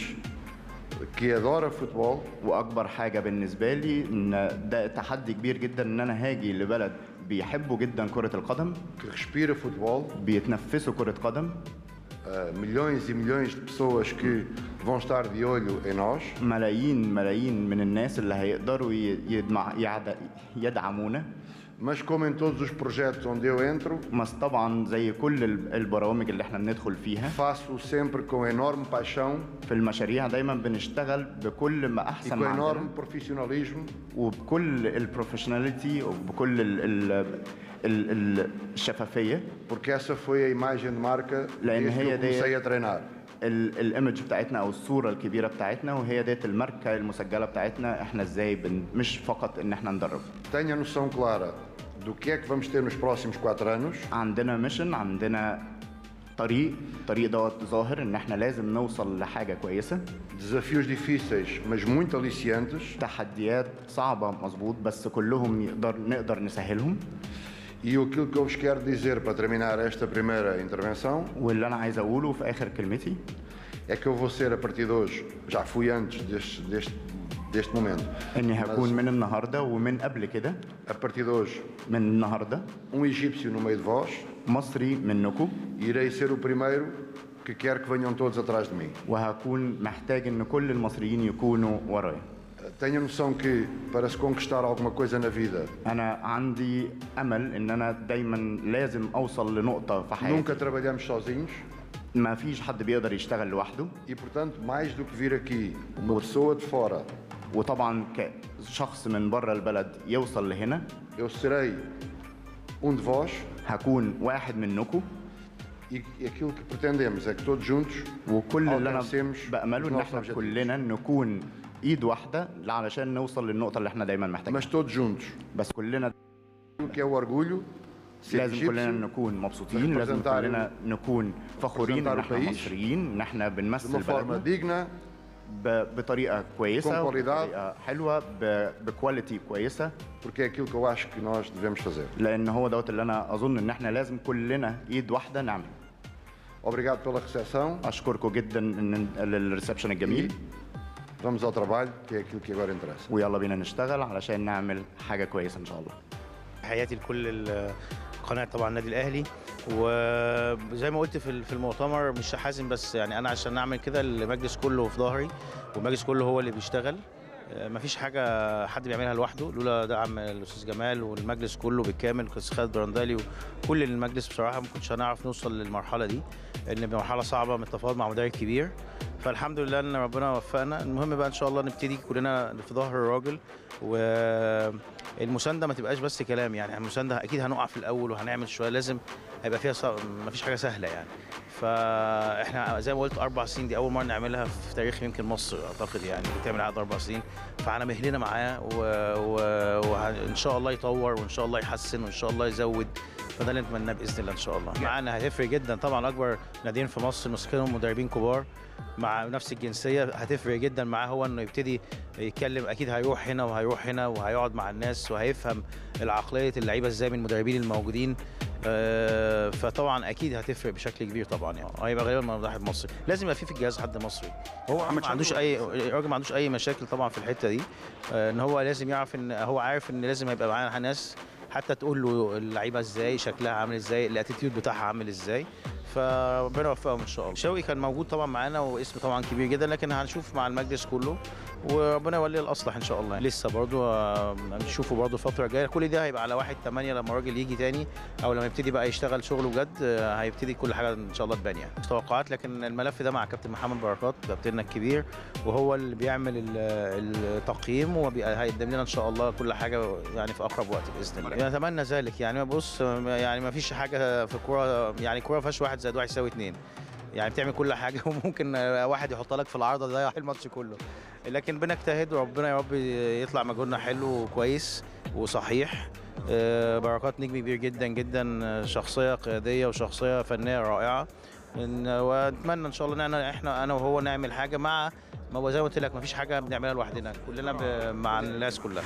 Speaker 3: que adora futebol,
Speaker 4: واكبر حاجه بالنسبه لي ان ده تحدي كبير جدا ان انا هاجي لبلد بيحبوا جدا كره القدم
Speaker 3: que respira futebol,
Speaker 4: بيتنفسوا كره قدم
Speaker 3: eh, milhões e milhões de pessoas que vão estar de olho em nós.
Speaker 4: ملايين ملايين من الناس اللي هيقدروا ي- يدمع يعد- يدعمونا
Speaker 3: Mas como em todos os projetos onde eu entro,
Speaker 4: بس طبعا زي كل ال- البرامج اللي احنا بندخل فيها
Speaker 3: faço sempre com enorme paixão
Speaker 4: في المشاريع دايما بنشتغل بكل ما
Speaker 3: e
Speaker 4: احسن
Speaker 3: com
Speaker 4: ما عندنا
Speaker 3: enorme profissionalismo
Speaker 4: وبكل البروفيشناليتي وبكل ال ال ال ال الشفافيه
Speaker 3: porque essa foi a imagem de marca
Speaker 4: لأن
Speaker 3: desde que
Speaker 4: هي
Speaker 3: eu
Speaker 4: دي-
Speaker 3: comecei a treinar.
Speaker 4: ال- الايمج بتاعتنا او الصوره الكبيره بتاعتنا وهي ديت الماركه المسجله بتاعتنا احنا ازاي بن مش فقط ان احنا ندرب
Speaker 3: Tenho a noção clara do que é que vamos ter nos próximos quatro anos
Speaker 4: عندنا ميشن عندنا طريق الطريق دوت ظاهر ان احنا لازم نوصل لحاجه كويسه
Speaker 3: desafios difíceis, mas muito aliciantes.
Speaker 4: تحديات صعبه مظبوط بس كلهم يقدر نقدر نسهلهم
Speaker 3: E aquilo que eu vos quero dizer para terminar esta primeira intervenção
Speaker 4: واللي انا عايز اقوله في اخر كلمتي
Speaker 3: é que eu vou ser a partir de hoje, já fui antes deste, deste, deste momento,
Speaker 4: اني هكون من النهارده ومن قبل كده
Speaker 3: a partir de hoje,
Speaker 4: من النهارده
Speaker 3: um egípcio no meio de vós
Speaker 4: مصري منكم
Speaker 3: e irei ser o primeiro que quer que venham todos atrás de mim.
Speaker 4: وهكون محتاج ان كل المصريين يكونوا ورايا
Speaker 3: Tenho a noção que para se conquistar alguma coisa na vida,
Speaker 4: انا عندي امل ان انا دايما لازم اوصل لنقطه في
Speaker 3: nunca
Speaker 4: حياتي
Speaker 3: trabalhamos sozinhos,
Speaker 4: ما فيش حد بيقدر يشتغل لوحده
Speaker 3: E, portanto, mais do que vir aqui uma pessoa de fora,
Speaker 4: وطبعا كشخص من بره البلد يوصل لهنا
Speaker 3: eu serei um de vós
Speaker 4: هكون واحد منكم
Speaker 3: e aquilo que pretendemos é que todos juntos
Speaker 4: وكل اللي انا
Speaker 3: alcancemos
Speaker 4: بامله
Speaker 3: os
Speaker 4: ان
Speaker 3: nossos
Speaker 4: احنا
Speaker 3: objetivos.
Speaker 4: كلنا نكون ايد واحده علشان نوصل للنقطه اللي احنا دايما محتاجينها
Speaker 3: Mas todos juntos.
Speaker 4: بس كلنا
Speaker 3: Aquilo que é o orgulho de ser
Speaker 4: لازم كلنا
Speaker 3: egípcio,
Speaker 4: نكون مبسوطين لازم
Speaker 3: representar
Speaker 4: كلنا نكون فخورين ان
Speaker 3: representar o
Speaker 4: احنا
Speaker 3: país
Speaker 4: مصريين ان احنا
Speaker 3: de
Speaker 4: بنمثل
Speaker 3: uma forma
Speaker 4: بلدنا
Speaker 3: digna,
Speaker 4: ب- بطريقه كويسه
Speaker 3: Com qualidade.
Speaker 4: بطريقه حلوه ب- بكواليتي كويسه
Speaker 3: porque é aquilo que eu acho que nós devemos fazer.
Speaker 4: لان هو دوت اللي انا اظن ان احنا لازم كلنا ايد واحده نعمل
Speaker 3: Obrigado pela recepção
Speaker 4: اشكركم جدا ان للريسبشن
Speaker 3: e
Speaker 4: الجميل
Speaker 3: vamos ao trabalho, que é aquilo que agora interessa.
Speaker 4: ويلا بينا نشتغل علشان نعمل حاجه كويسه ان شاء الله
Speaker 5: تحياتي لكل ال- قناه طبعا النادي الاهلي وزي ما قلت في ال- في المؤتمر مش حازم بس يعني انا عشان اعمل كده المجلس كله في ظهري والمجلس كله هو اللي بيشتغل آه، مفيش حاجه حد بيعملها لوحده لولا دعم الاستاذ جمال والمجلس كله بالكامل الاستاذ خالد برندالي وكل المجلس بصراحه ما كنتش هنعرف نوصل للمرحله دي لان مرحله صعبه من التفاوض مع مدرب كبير فالحمد لله ان ربنا وفقنا المهم بقى ان شاء الله نبتدي كلنا في ظهر الراجل والمسانده ما تبقاش بس كلام يعني المسانده اكيد هنقع في الاول وهنعمل شويه لازم هيبقى فيها صع... ما فيش حاجه سهله يعني فاحنا زي ما قلت اربع سنين دي اول مره نعملها في تاريخ يمكن مصر اعتقد يعني تعمل عقد اربع سنين فاحنا مهلنا معاه وان و... وإن شاء الله يطور وان شاء الله يحسن وان شاء الله يزود فده اللي نتمناه باذن الله ان شاء الله معانا هتفرق جدا طبعا اكبر ناديين في مصر ماسكينهم مدربين كبار مع نفس الجنسيه هتفرق جدا معاه هو انه يبتدي يتكلم اكيد هيروح هنا وهيروح هنا وهيقعد مع الناس وهيفهم العقليه اللعيبه ازاي من المدربين الموجودين آه، فطبعا اكيد هتفرق بشكل كبير طبعا يعني هيبقى غالبا واحد مصري لازم يبقى في في الجهاز حد مصري هو ما عندوش اي الراجل ما عندوش اي مشاكل طبعا في الحته دي آه، ان هو لازم يعرف ان هو عارف ان لازم يبقى معانا ناس حتى تقول له اللعيبه ازاي شكلها عامل ازاي الاتيتيود بتاعها عامل ازاي فربنا يوفقهم ان شاء الله شوقي كان موجود طبعا معانا واسم طبعا كبير جدا لكن هنشوف مع المجلس كله وربنا يولي الاصلح ان شاء الله لسه برضو آه، هنشوفه برضو الفتره الجايه كل ده هيبقى على واحد 8 لما الراجل يجي تاني او لما يبتدي بقى يشتغل شغله بجد آه، هيبتدي كل حاجه ان شاء الله تبان يعني مش توقعات لكن الملف ده مع كابتن محمد بركات كابتننا الكبير وهو اللي بيعمل ال- التقييم وهيقدم لنا ان شاء الله كل حاجه يعني في اقرب وقت باذن الله نتمنى ذلك يعني بص يعني ما فيش حاجه في الكوره يعني الكوره ما فيهاش واحد زائد واحد يساوي اتنين يعني بتعمل كل حاجه وممكن واحد يحط لك في العارضه يضيع الماتش كله لكن بنجتهد وربنا يا رب يطلع مجهودنا حلو وكويس وصحيح آه، بركات نجم كبير جدا جدا آه، شخصيه قياديه وشخصيه فنيه رائعه إن- واتمنى ان شاء الله ان أنا- احنا انا وهو نعمل حاجه مع ما هو زي ما قلت لك ما فيش حاجه بنعملها لوحدنا كلنا ب- مع الناس كلها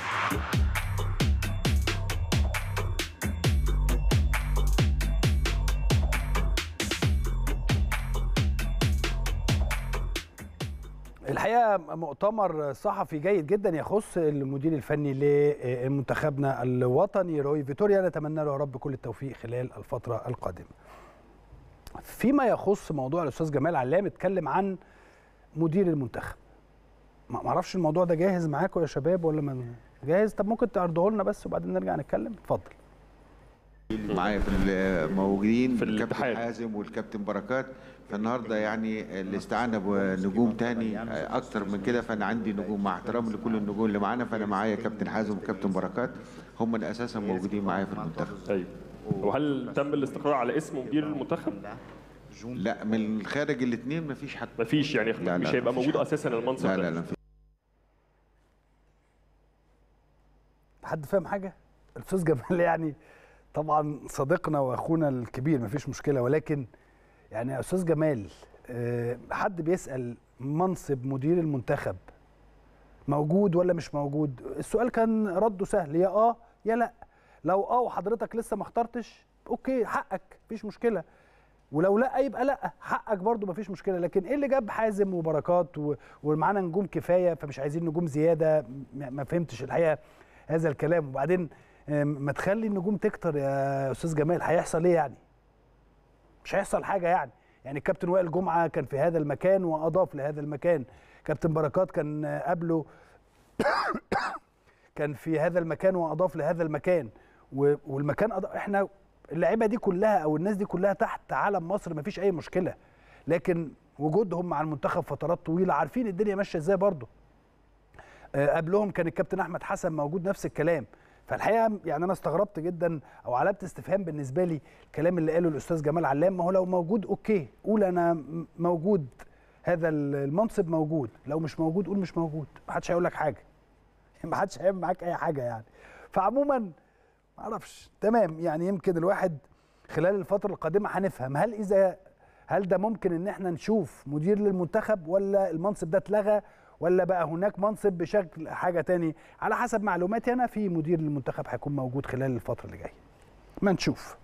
Speaker 1: الحقيقه مؤتمر صحفي جيد جدا يخص المدير الفني لمنتخبنا الوطني روي فيتوريا نتمنى له يا رب كل التوفيق خلال الفتره القادمه. فيما يخص موضوع الاستاذ جمال علام اتكلم عن مدير المنتخب. ما ما اعرفش الموضوع ده جاهز معاكم يا شباب ولا ما جاهز طب ممكن تعرضوه لنا بس وبعدين نرجع نتكلم اتفضل.
Speaker 6: معايا في الموجودين
Speaker 7: في
Speaker 6: الكابتن
Speaker 7: الاتحاد.
Speaker 6: حازم والكابتن بركات فالنهارده يعني الاستعانه بنجوم تاني اكتر من كده فانا عندي نجوم مع احترام لكل النجوم اللي معانا فانا معايا كابتن حازم وكابتن بركات هم اللي اساسا موجودين معايا في المنتخب
Speaker 7: ايوه وهل تم الاستقرار على اسم مدير المنتخب؟
Speaker 6: لا من خارج الاثنين مفيش حد
Speaker 7: مفيش يعني
Speaker 6: لا،
Speaker 7: مش
Speaker 6: لا،
Speaker 7: هيبقى
Speaker 6: مفيش
Speaker 7: موجود
Speaker 6: حد.
Speaker 7: اساسا المنصب
Speaker 6: لا
Speaker 7: ده
Speaker 6: لا لا
Speaker 1: حد فاهم حاجه؟ الاستاذ جمال يعني طبعا صديقنا واخونا الكبير مفيش مشكله ولكن يعني يا استاذ جمال آه، حد بيسال منصب مدير المنتخب موجود ولا مش موجود السؤال كان رده سهل يا اه يا لا لو اه وحضرتك لسه ما اخترتش اوكي حقك مفيش مشكله ولو لا يبقى لا حقك برضو مفيش مشكله لكن ايه اللي جاب حازم وبركات و... ومعانا نجوم كفايه فمش عايزين نجوم زياده م- ما فهمتش الحقيقه هذا الكلام وبعدين آم، ما تخلي النجوم تكتر يا استاذ جمال هيحصل ايه يعني مش هيحصل حاجه يعني يعني الكابتن وائل جمعه كان في هذا المكان واضاف لهذا المكان كابتن بركات كان آه، قبله كان في هذا المكان واضاف لهذا المكان و- والمكان أضاف احنا اللعيبه دي كلها او الناس دي كلها تحت علم مصر ما فيش اي مشكله لكن وجودهم مع المنتخب فترات طويله عارفين الدنيا ماشيه ازاي برضه آه، قبلهم كان الكابتن احمد حسن موجود نفس الكلام فالحقيقه يعني انا استغربت جدا او علامه استفهام بالنسبه لي الكلام اللي قاله الاستاذ جمال علام ما هو لو موجود اوكي قول انا م- موجود هذا المنصب موجود لو مش موجود قول مش موجود ما حدش هيقول لك حاجه ما حدش هيعمل معاك اي حاجه يعني فعموما ما اعرفش تمام يعني يمكن الواحد خلال الفتره القادمه هنفهم هل اذا هل ده ممكن ان احنا نشوف مدير للمنتخب ولا المنصب ده اتلغى ولا بقى هناك منصب بشكل حاجه تاني على حسب معلوماتي انا في مدير للمنتخب هيكون موجود خلال الفتره اللي جايه ما نشوف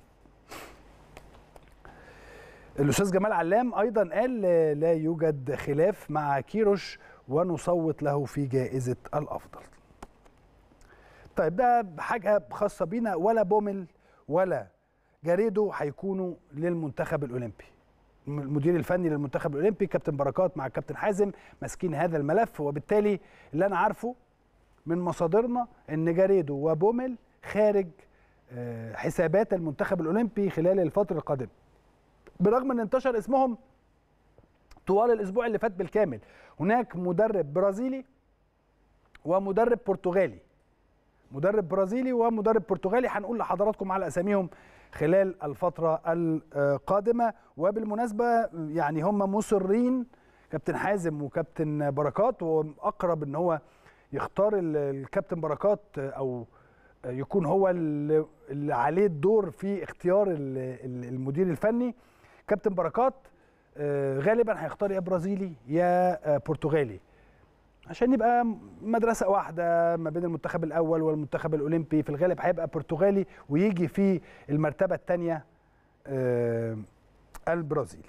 Speaker 1: الاستاذ جمال علام ايضا قال لا يوجد خلاف مع كيروش ونصوت له في جائزه الافضل طيب ده حاجه خاصه بينا ولا بومل ولا جاريدو هيكونوا للمنتخب الاولمبي المدير الفني للمنتخب الاولمبي كابتن بركات مع الكابتن حازم ماسكين هذا الملف وبالتالي اللي انا عارفه من مصادرنا ان جاريدو وبومل خارج آه، حسابات المنتخب الاولمبي خلال الفتره القادمه برغم ان انتشر اسمهم طوال الاسبوع اللي فات بالكامل هناك مدرب برازيلي ومدرب برتغالي مدرب برازيلي ومدرب برتغالي هنقول لحضراتكم على اساميهم خلال الفتره القادمه وبالمناسبه يعني هم مصرين كابتن حازم وكابتن بركات واقرب ان هو يختار ال- الكابتن بركات او يكون هو اللي اللي عليه الدور في اختيار ال- ال- المدير الفني كابتن بركات آه، غالبا هيختار يا برازيلي يا آه، برتغالي عشان يبقى مدرسة واحدة ما بين المنتخب الأول والمنتخب الأولمبي في الغالب هيبقى برتغالي ويجي في المرتبة الثانية البرازيلي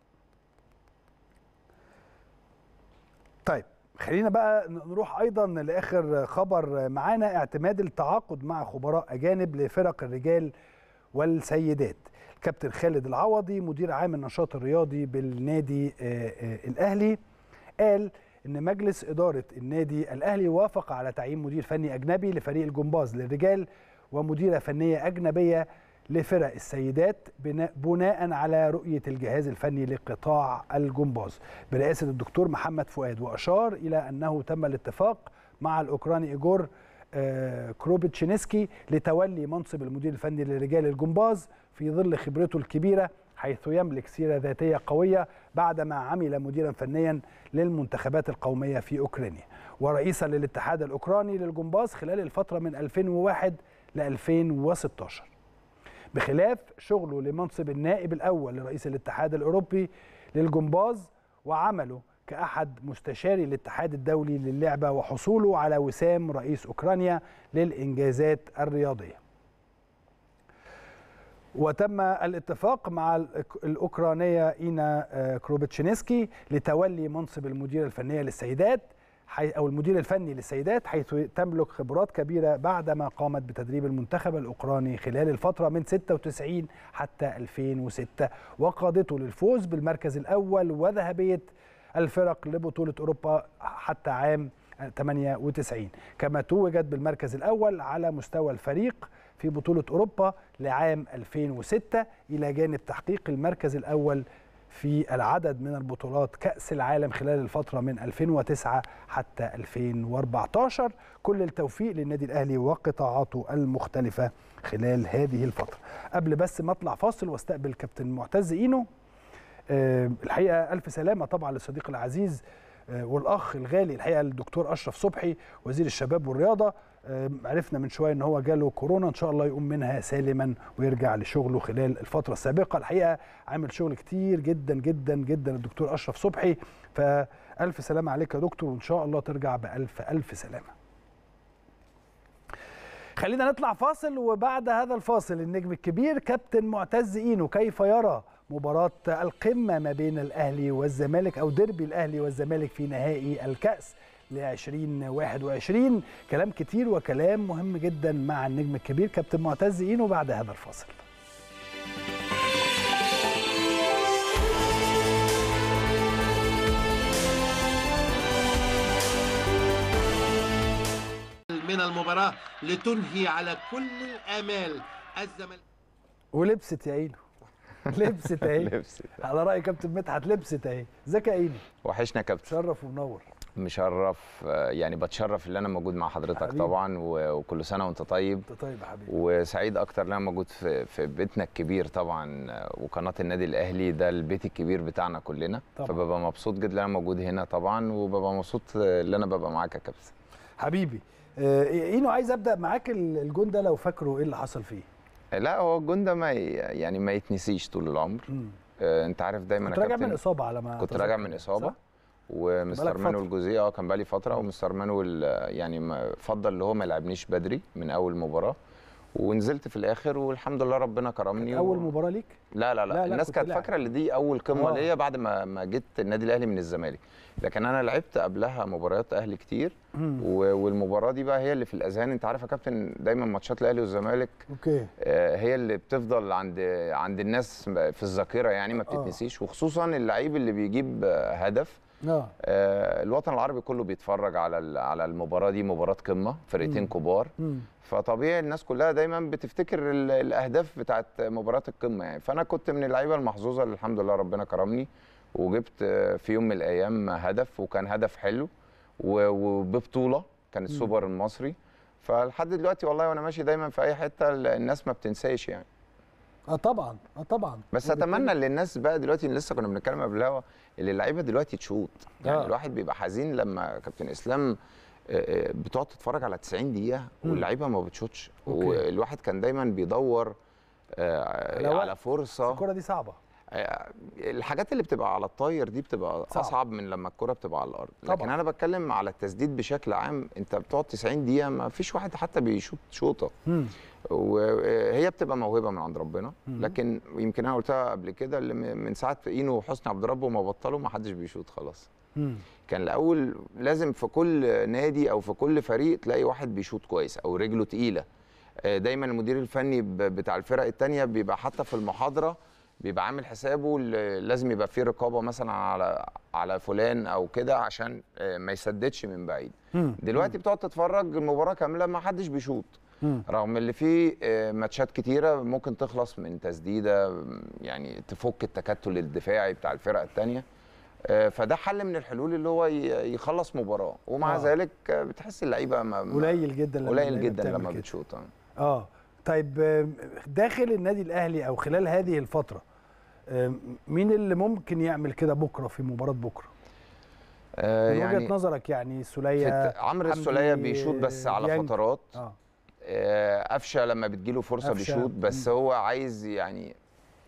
Speaker 1: طيب خلينا بقى نروح ايضا لاخر خبر معانا اعتماد التعاقد مع خبراء اجانب لفرق الرجال والسيدات كابتن خالد العوضي مدير عام النشاط الرياضي بالنادي آه، آه، الاهلي قال ان مجلس اداره النادي الاهلي وافق على تعيين مدير فني اجنبي لفريق الجمباز للرجال ومديره فنيه اجنبيه لفرق السيدات بناء, بناء على رؤيه الجهاز الفني لقطاع الجمباز برئاسه الدكتور محمد فؤاد واشار الى انه تم الاتفاق مع الاوكراني ايجور آه، كروبيتشينسكي لتولي منصب المدير الفني لرجال الجمباز في ظل خبرته الكبيره حيث يملك سيره ذاتيه قويه بعدما عمل مديرا فنيا للمنتخبات القوميه في اوكرانيا ورئيسا للاتحاد الاوكراني للجمباز خلال الفتره من 2001 ل 2016 بخلاف شغله لمنصب النائب الاول لرئيس الاتحاد الاوروبي للجمباز وعمله كأحد مستشاري الاتحاد الدولي للعبة وحصوله على وسام رئيس أوكرانيا للإنجازات الرياضية وتم الاتفاق مع الأك- الأوكرانية إينا آه، كروبيتشينسكي لتولي منصب المدير الفنية للسيدات حي- أو المدير الفني للسيدات حيث تملك خبرات كبيرة بعدما قامت بتدريب المنتخب الأوكراني خلال الفترة من 96 حتى 2006 وقادته للفوز بالمركز الأول وذهبية الفرق لبطولة أوروبا حتى عام 98 كما توجت بالمركز الأول على مستوى الفريق في بطولة أوروبا لعام 2006 إلى جانب تحقيق المركز الأول في العدد من البطولات كأس العالم خلال الفترة من 2009 حتى 2014 كل التوفيق للنادي الأهلي وقطاعاته المختلفة خلال هذه الفترة قبل بس ما اطلع فاصل واستقبل كابتن معتز إينو آه، الحقيقه الف سلامه طبعا للصديق العزيز آه، والاخ الغالي الحقيقه الدكتور اشرف صبحي وزير الشباب والرياضه آه، عرفنا من شويه ان هو جاله كورونا ان شاء الله يقوم منها سالما ويرجع لشغله خلال الفتره السابقه الحقيقه عامل شغل كتير جدا جدا جدا الدكتور اشرف صبحي فالف سلامه عليك يا دكتور وان شاء الله ترجع بالف الف سلامه خلينا نطلع فاصل وبعد هذا الفاصل النجم الكبير كابتن معتز اينو كيف يرى مباراة القمة ما بين الأهلي والزمالك أو ديربي الأهلي والزمالك في نهائي الكأس ل 2021 كلام كتير وكلام مهم جدا مع النجم الكبير كابتن معتز اينو بعد هذا الفاصل
Speaker 8: من المباراة لتنهي على كل الآمال الزمالك
Speaker 1: ولبست يا اينو لبست اهي
Speaker 8: لبست
Speaker 1: على راي كابتن مدحت لبست اهي ازيك يا ايني
Speaker 8: وحشنا يا كابتن
Speaker 1: شرف ومنور
Speaker 8: مشرف آه، يعني بتشرف ان انا موجود مع حضرتك
Speaker 1: حبيبي.
Speaker 8: طبعا و- وكل سنه وانت طيب
Speaker 1: انت طيب يا حبيبي
Speaker 8: وسعيد اكتر ان انا موجود في في بيتنا الكبير طبعا آه، وقناه النادي الاهلي ده البيت الكبير بتاعنا كلنا
Speaker 1: طبعاً.
Speaker 8: فببقى مبسوط جدا ان انا موجود هنا طبعا وببقى مبسوط آه، ان انا ببقى معاك يا كابتن
Speaker 1: حبيبي آه، اينو عايز ابدا معاك ال- الجون ده لو فاكره ايه اللي حصل فيه
Speaker 8: لا هو الجون ده ما ي- يعني ما يتنسيش طول العمر
Speaker 1: مم.
Speaker 8: آه، انت عارف دايما
Speaker 1: كنت
Speaker 8: يا
Speaker 1: راجع من
Speaker 8: كابتن
Speaker 1: اصابه على ما
Speaker 8: كنت
Speaker 1: أتذكر.
Speaker 8: راجع من اصابه
Speaker 1: صح؟
Speaker 8: ومستر
Speaker 1: بقالك فترة.
Speaker 8: مانويل جوزيه اه كان بقالي فتره ومستر مانويل آه، يعني ما- فضل اللي هو ما يلعبنيش بدري من اول مباراه ونزلت في الاخر والحمد لله ربنا كرمني
Speaker 1: اول
Speaker 8: و...
Speaker 1: مباراه ليك
Speaker 8: لا لا لا,
Speaker 1: لا، لا،
Speaker 8: الناس
Speaker 1: كنت
Speaker 8: كانت
Speaker 1: لاعب.
Speaker 8: فاكره ان دي اول قمه
Speaker 1: آه.
Speaker 8: ليا بعد ما ما جيت النادي الاهلي من الزمالك لكن انا لعبت قبلها مباريات اهلي كتير
Speaker 1: مم.
Speaker 8: و... والمباراه دي بقى هي اللي في الاذهان انت عارف يا كابتن دايما ماتشات الاهلي والزمالك
Speaker 1: اوكي
Speaker 8: آه، هي اللي بتفضل عند عند الناس في الذاكره يعني ما بتتنسيش وخصوصا اللعيب اللي بيجيب آه، هدف
Speaker 1: اه
Speaker 8: آه، الوطن العربي كله بيتفرج على ال- على المباراه دي مباراه قمه فرقتين كبار
Speaker 1: مم.
Speaker 8: فطبيعي الناس كلها دايما بتفتكر ال- الاهداف بتاعت مباراه القمه يعني فانا كنت من اللعيبه المحظوظه اللي الحمد لله ربنا كرمني وجبت آه، في يوم من الايام هدف وكان هدف حلو و- وببطوله كان السوبر المصري فلحد دلوقتي والله وانا ماشي دايما في اي حته ال- الناس ما بتنساش يعني
Speaker 1: اه طبعا اه طبعا
Speaker 8: بس
Speaker 1: وبالتالي-
Speaker 8: اتمنى ان الناس بقى دلوقتي لسه كنا بنتكلم قبل الهوا اللي اللعيبه دلوقتي تشوط يعني
Speaker 1: آه.
Speaker 8: الواحد بيبقى حزين لما كابتن اسلام آه، آه، بتقعد تتفرج على 90 دقيقه واللعيبه ما بتشوطش
Speaker 1: أوكي.
Speaker 8: والواحد كان دايما بيدور آه،
Speaker 1: على وقت.
Speaker 8: على فرصه
Speaker 1: الكره دي صعبه
Speaker 8: آه، الحاجات اللي بتبقى على الطاير دي بتبقى
Speaker 1: صعب.
Speaker 8: صعب. اصعب من لما الكره بتبقى على الارض لكن
Speaker 1: طبعاً.
Speaker 8: انا بتكلم على التسديد بشكل عام انت بتقعد 90 دقيقه ما فيش واحد حتى بيشوط شوطه
Speaker 1: مم.
Speaker 8: وهي بتبقى موهبه من عند ربنا لكن يمكن انا قلتها قبل كده اللي م- من ساعه اينو وحسني عبد ربه ما بطلوا ما حدش بيشوط خلاص
Speaker 1: مم.
Speaker 8: كان الاول لازم في كل نادي او في كل فريق تلاقي واحد بيشوط كويس او رجله تقيله آه، دايما المدير الفني ب- بتاع الفرق التانية بيبقى حتى في المحاضره بيبقى عامل حسابه ل- لازم يبقى فيه رقابه مثلا على على فلان او كده عشان آه، ما يسددش من بعيد
Speaker 1: مم.
Speaker 8: دلوقتي بتقعد تتفرج المباراه كامله ما حدش بيشوط
Speaker 1: مم.
Speaker 8: رغم اللي فيه آه، ماتشات كتيره ممكن تخلص من تسديده م، يعني تفك التكتل الدفاعي بتاع الفرقه الثانيه فده حل من الحلول اللي هو ي- يخلص مباراه ومع
Speaker 1: آه.
Speaker 8: ذلك آه، بتحس اللعيبه ما- ما-
Speaker 1: قليل جدا لما
Speaker 8: قليل
Speaker 1: اللعيبة
Speaker 8: جدا
Speaker 1: بتعمل
Speaker 8: لما
Speaker 1: كده.
Speaker 8: بتشوط آه.
Speaker 1: اه طيب آم، داخل النادي الاهلي او خلال هذه الفتره آم، مين اللي ممكن يعمل كده بكره في مباراه بكره
Speaker 8: آه،
Speaker 1: من وجهه
Speaker 8: يعني
Speaker 1: نظرك يعني
Speaker 8: في
Speaker 1: سوليه
Speaker 8: الت- عمرو
Speaker 1: حمدي،
Speaker 8: السوليه بيشوط بس على
Speaker 1: ديانج.
Speaker 8: فترات
Speaker 1: اه
Speaker 8: آه، قفشه لما بتجيله فرصه
Speaker 1: قفشة.
Speaker 8: بيشوط بس هو عايز يعني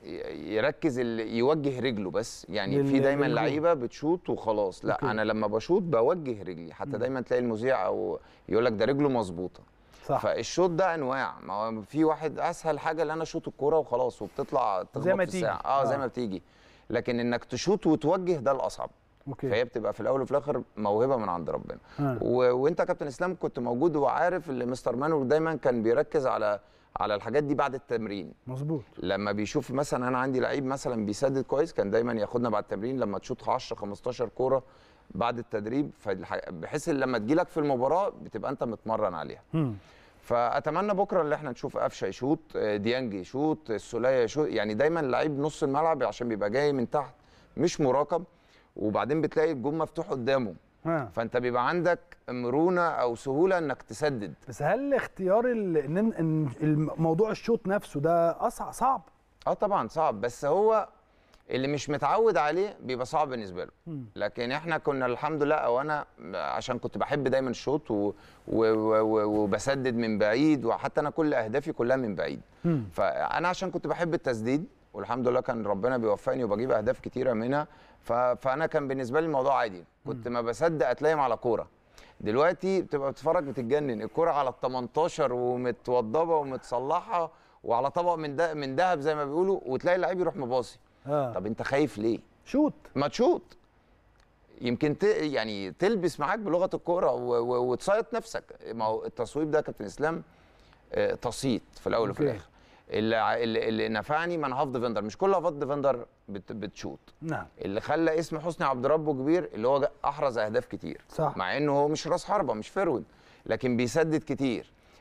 Speaker 8: ي- يركز ال- يوجه رجله بس يعني
Speaker 1: لل-
Speaker 8: في دايما
Speaker 1: للجول.
Speaker 8: لعيبه بتشوط وخلاص لا
Speaker 1: أوكي.
Speaker 8: انا لما بشوط بوجه رجلي حتى دايما تلاقي المذيع او يقول لك ده رجله مظبوطه
Speaker 1: صح
Speaker 8: فالشوط ده انواع ما هو في واحد اسهل حاجه اللي انا اشوط الكوره وخلاص وبتطلع تخبط
Speaker 1: ما
Speaker 8: في
Speaker 1: تيجي.
Speaker 8: الساعه اه,
Speaker 1: آه.
Speaker 8: زي ما بتيجي لكن انك تشوط وتوجه ده الاصعب
Speaker 1: اوكي
Speaker 8: فهي بتبقى في الاول وفي الاخر موهبه من عند ربنا
Speaker 1: آه.
Speaker 8: و... وانت يا كابتن اسلام كنت موجود وعارف اللي مستر مانويل دايما كان بيركز على على الحاجات دي بعد التمرين
Speaker 1: مظبوط
Speaker 8: لما بيشوف مثلا انا عندي لعيب مثلا بيسدد كويس كان دايما ياخدنا بعد التمرين لما تشوط 10 15 كوره بعد التدريب فالح- بحيث إن لما تجيلك في المباراه بتبقى انت متمرن عليها
Speaker 1: مم.
Speaker 8: فاتمنى بكره اللي احنا نشوف قفشه يشوط آه، ديانج يشوط السوليه يشوط يعني دايما لعيب نص الملعب عشان بيبقى جاي من تحت مش مراقب وبعدين بتلاقي الجون مفتوح قدامه
Speaker 1: آه.
Speaker 8: فانت بيبقى عندك مرونه او سهوله انك تسدد
Speaker 1: بس هل اختيار ال- ان إن الموضوع الشوط نفسه ده اصعب صعب
Speaker 8: اه طبعا صعب بس هو اللي مش متعود عليه بيبقى صعب بالنسبه له لكن احنا كنا الحمد لله او انا عشان كنت بحب دايما الشوط و- و- و- و- وبسدد من بعيد وحتى انا كل اهدافي كلها من بعيد فانا عشان كنت بحب التسديد والحمد لله كان ربنا بيوفقني وبجيب اهداف كتيره منها ف- فانا كان بالنسبه لي الموضوع عادي كنت ما بصدق اتلايم على كوره دلوقتي بتبقى بتتفرج بتتجنن الكوره على ال 18 ومتوضبه ومتصلحه وعلى طبق من ده من ذهب زي ما بيقولوا وتلاقي اللعيب يروح مباصي
Speaker 1: اه
Speaker 8: طب انت خايف ليه
Speaker 1: شوط
Speaker 8: ما تشوط يمكن ت... يعني تلبس معاك بلغه الكوره و... و... وتصيط نفسك ما هو التصويب ده يا كابتن اسلام آه، تصيط في الاول وفي
Speaker 1: أوكي.
Speaker 8: الاخر اللي, ع- اللي, اللي نفعني ما انا هاف ديفندر مش كل هاف ديفندر بت... بتشوط
Speaker 1: نعم
Speaker 8: اللي خلى اسم حسني عبد ربه كبير اللي هو جا- احرز اهداف كتير
Speaker 1: صح.
Speaker 8: مع انه هو مش راس حربه مش فرود لكن بيسدد كتير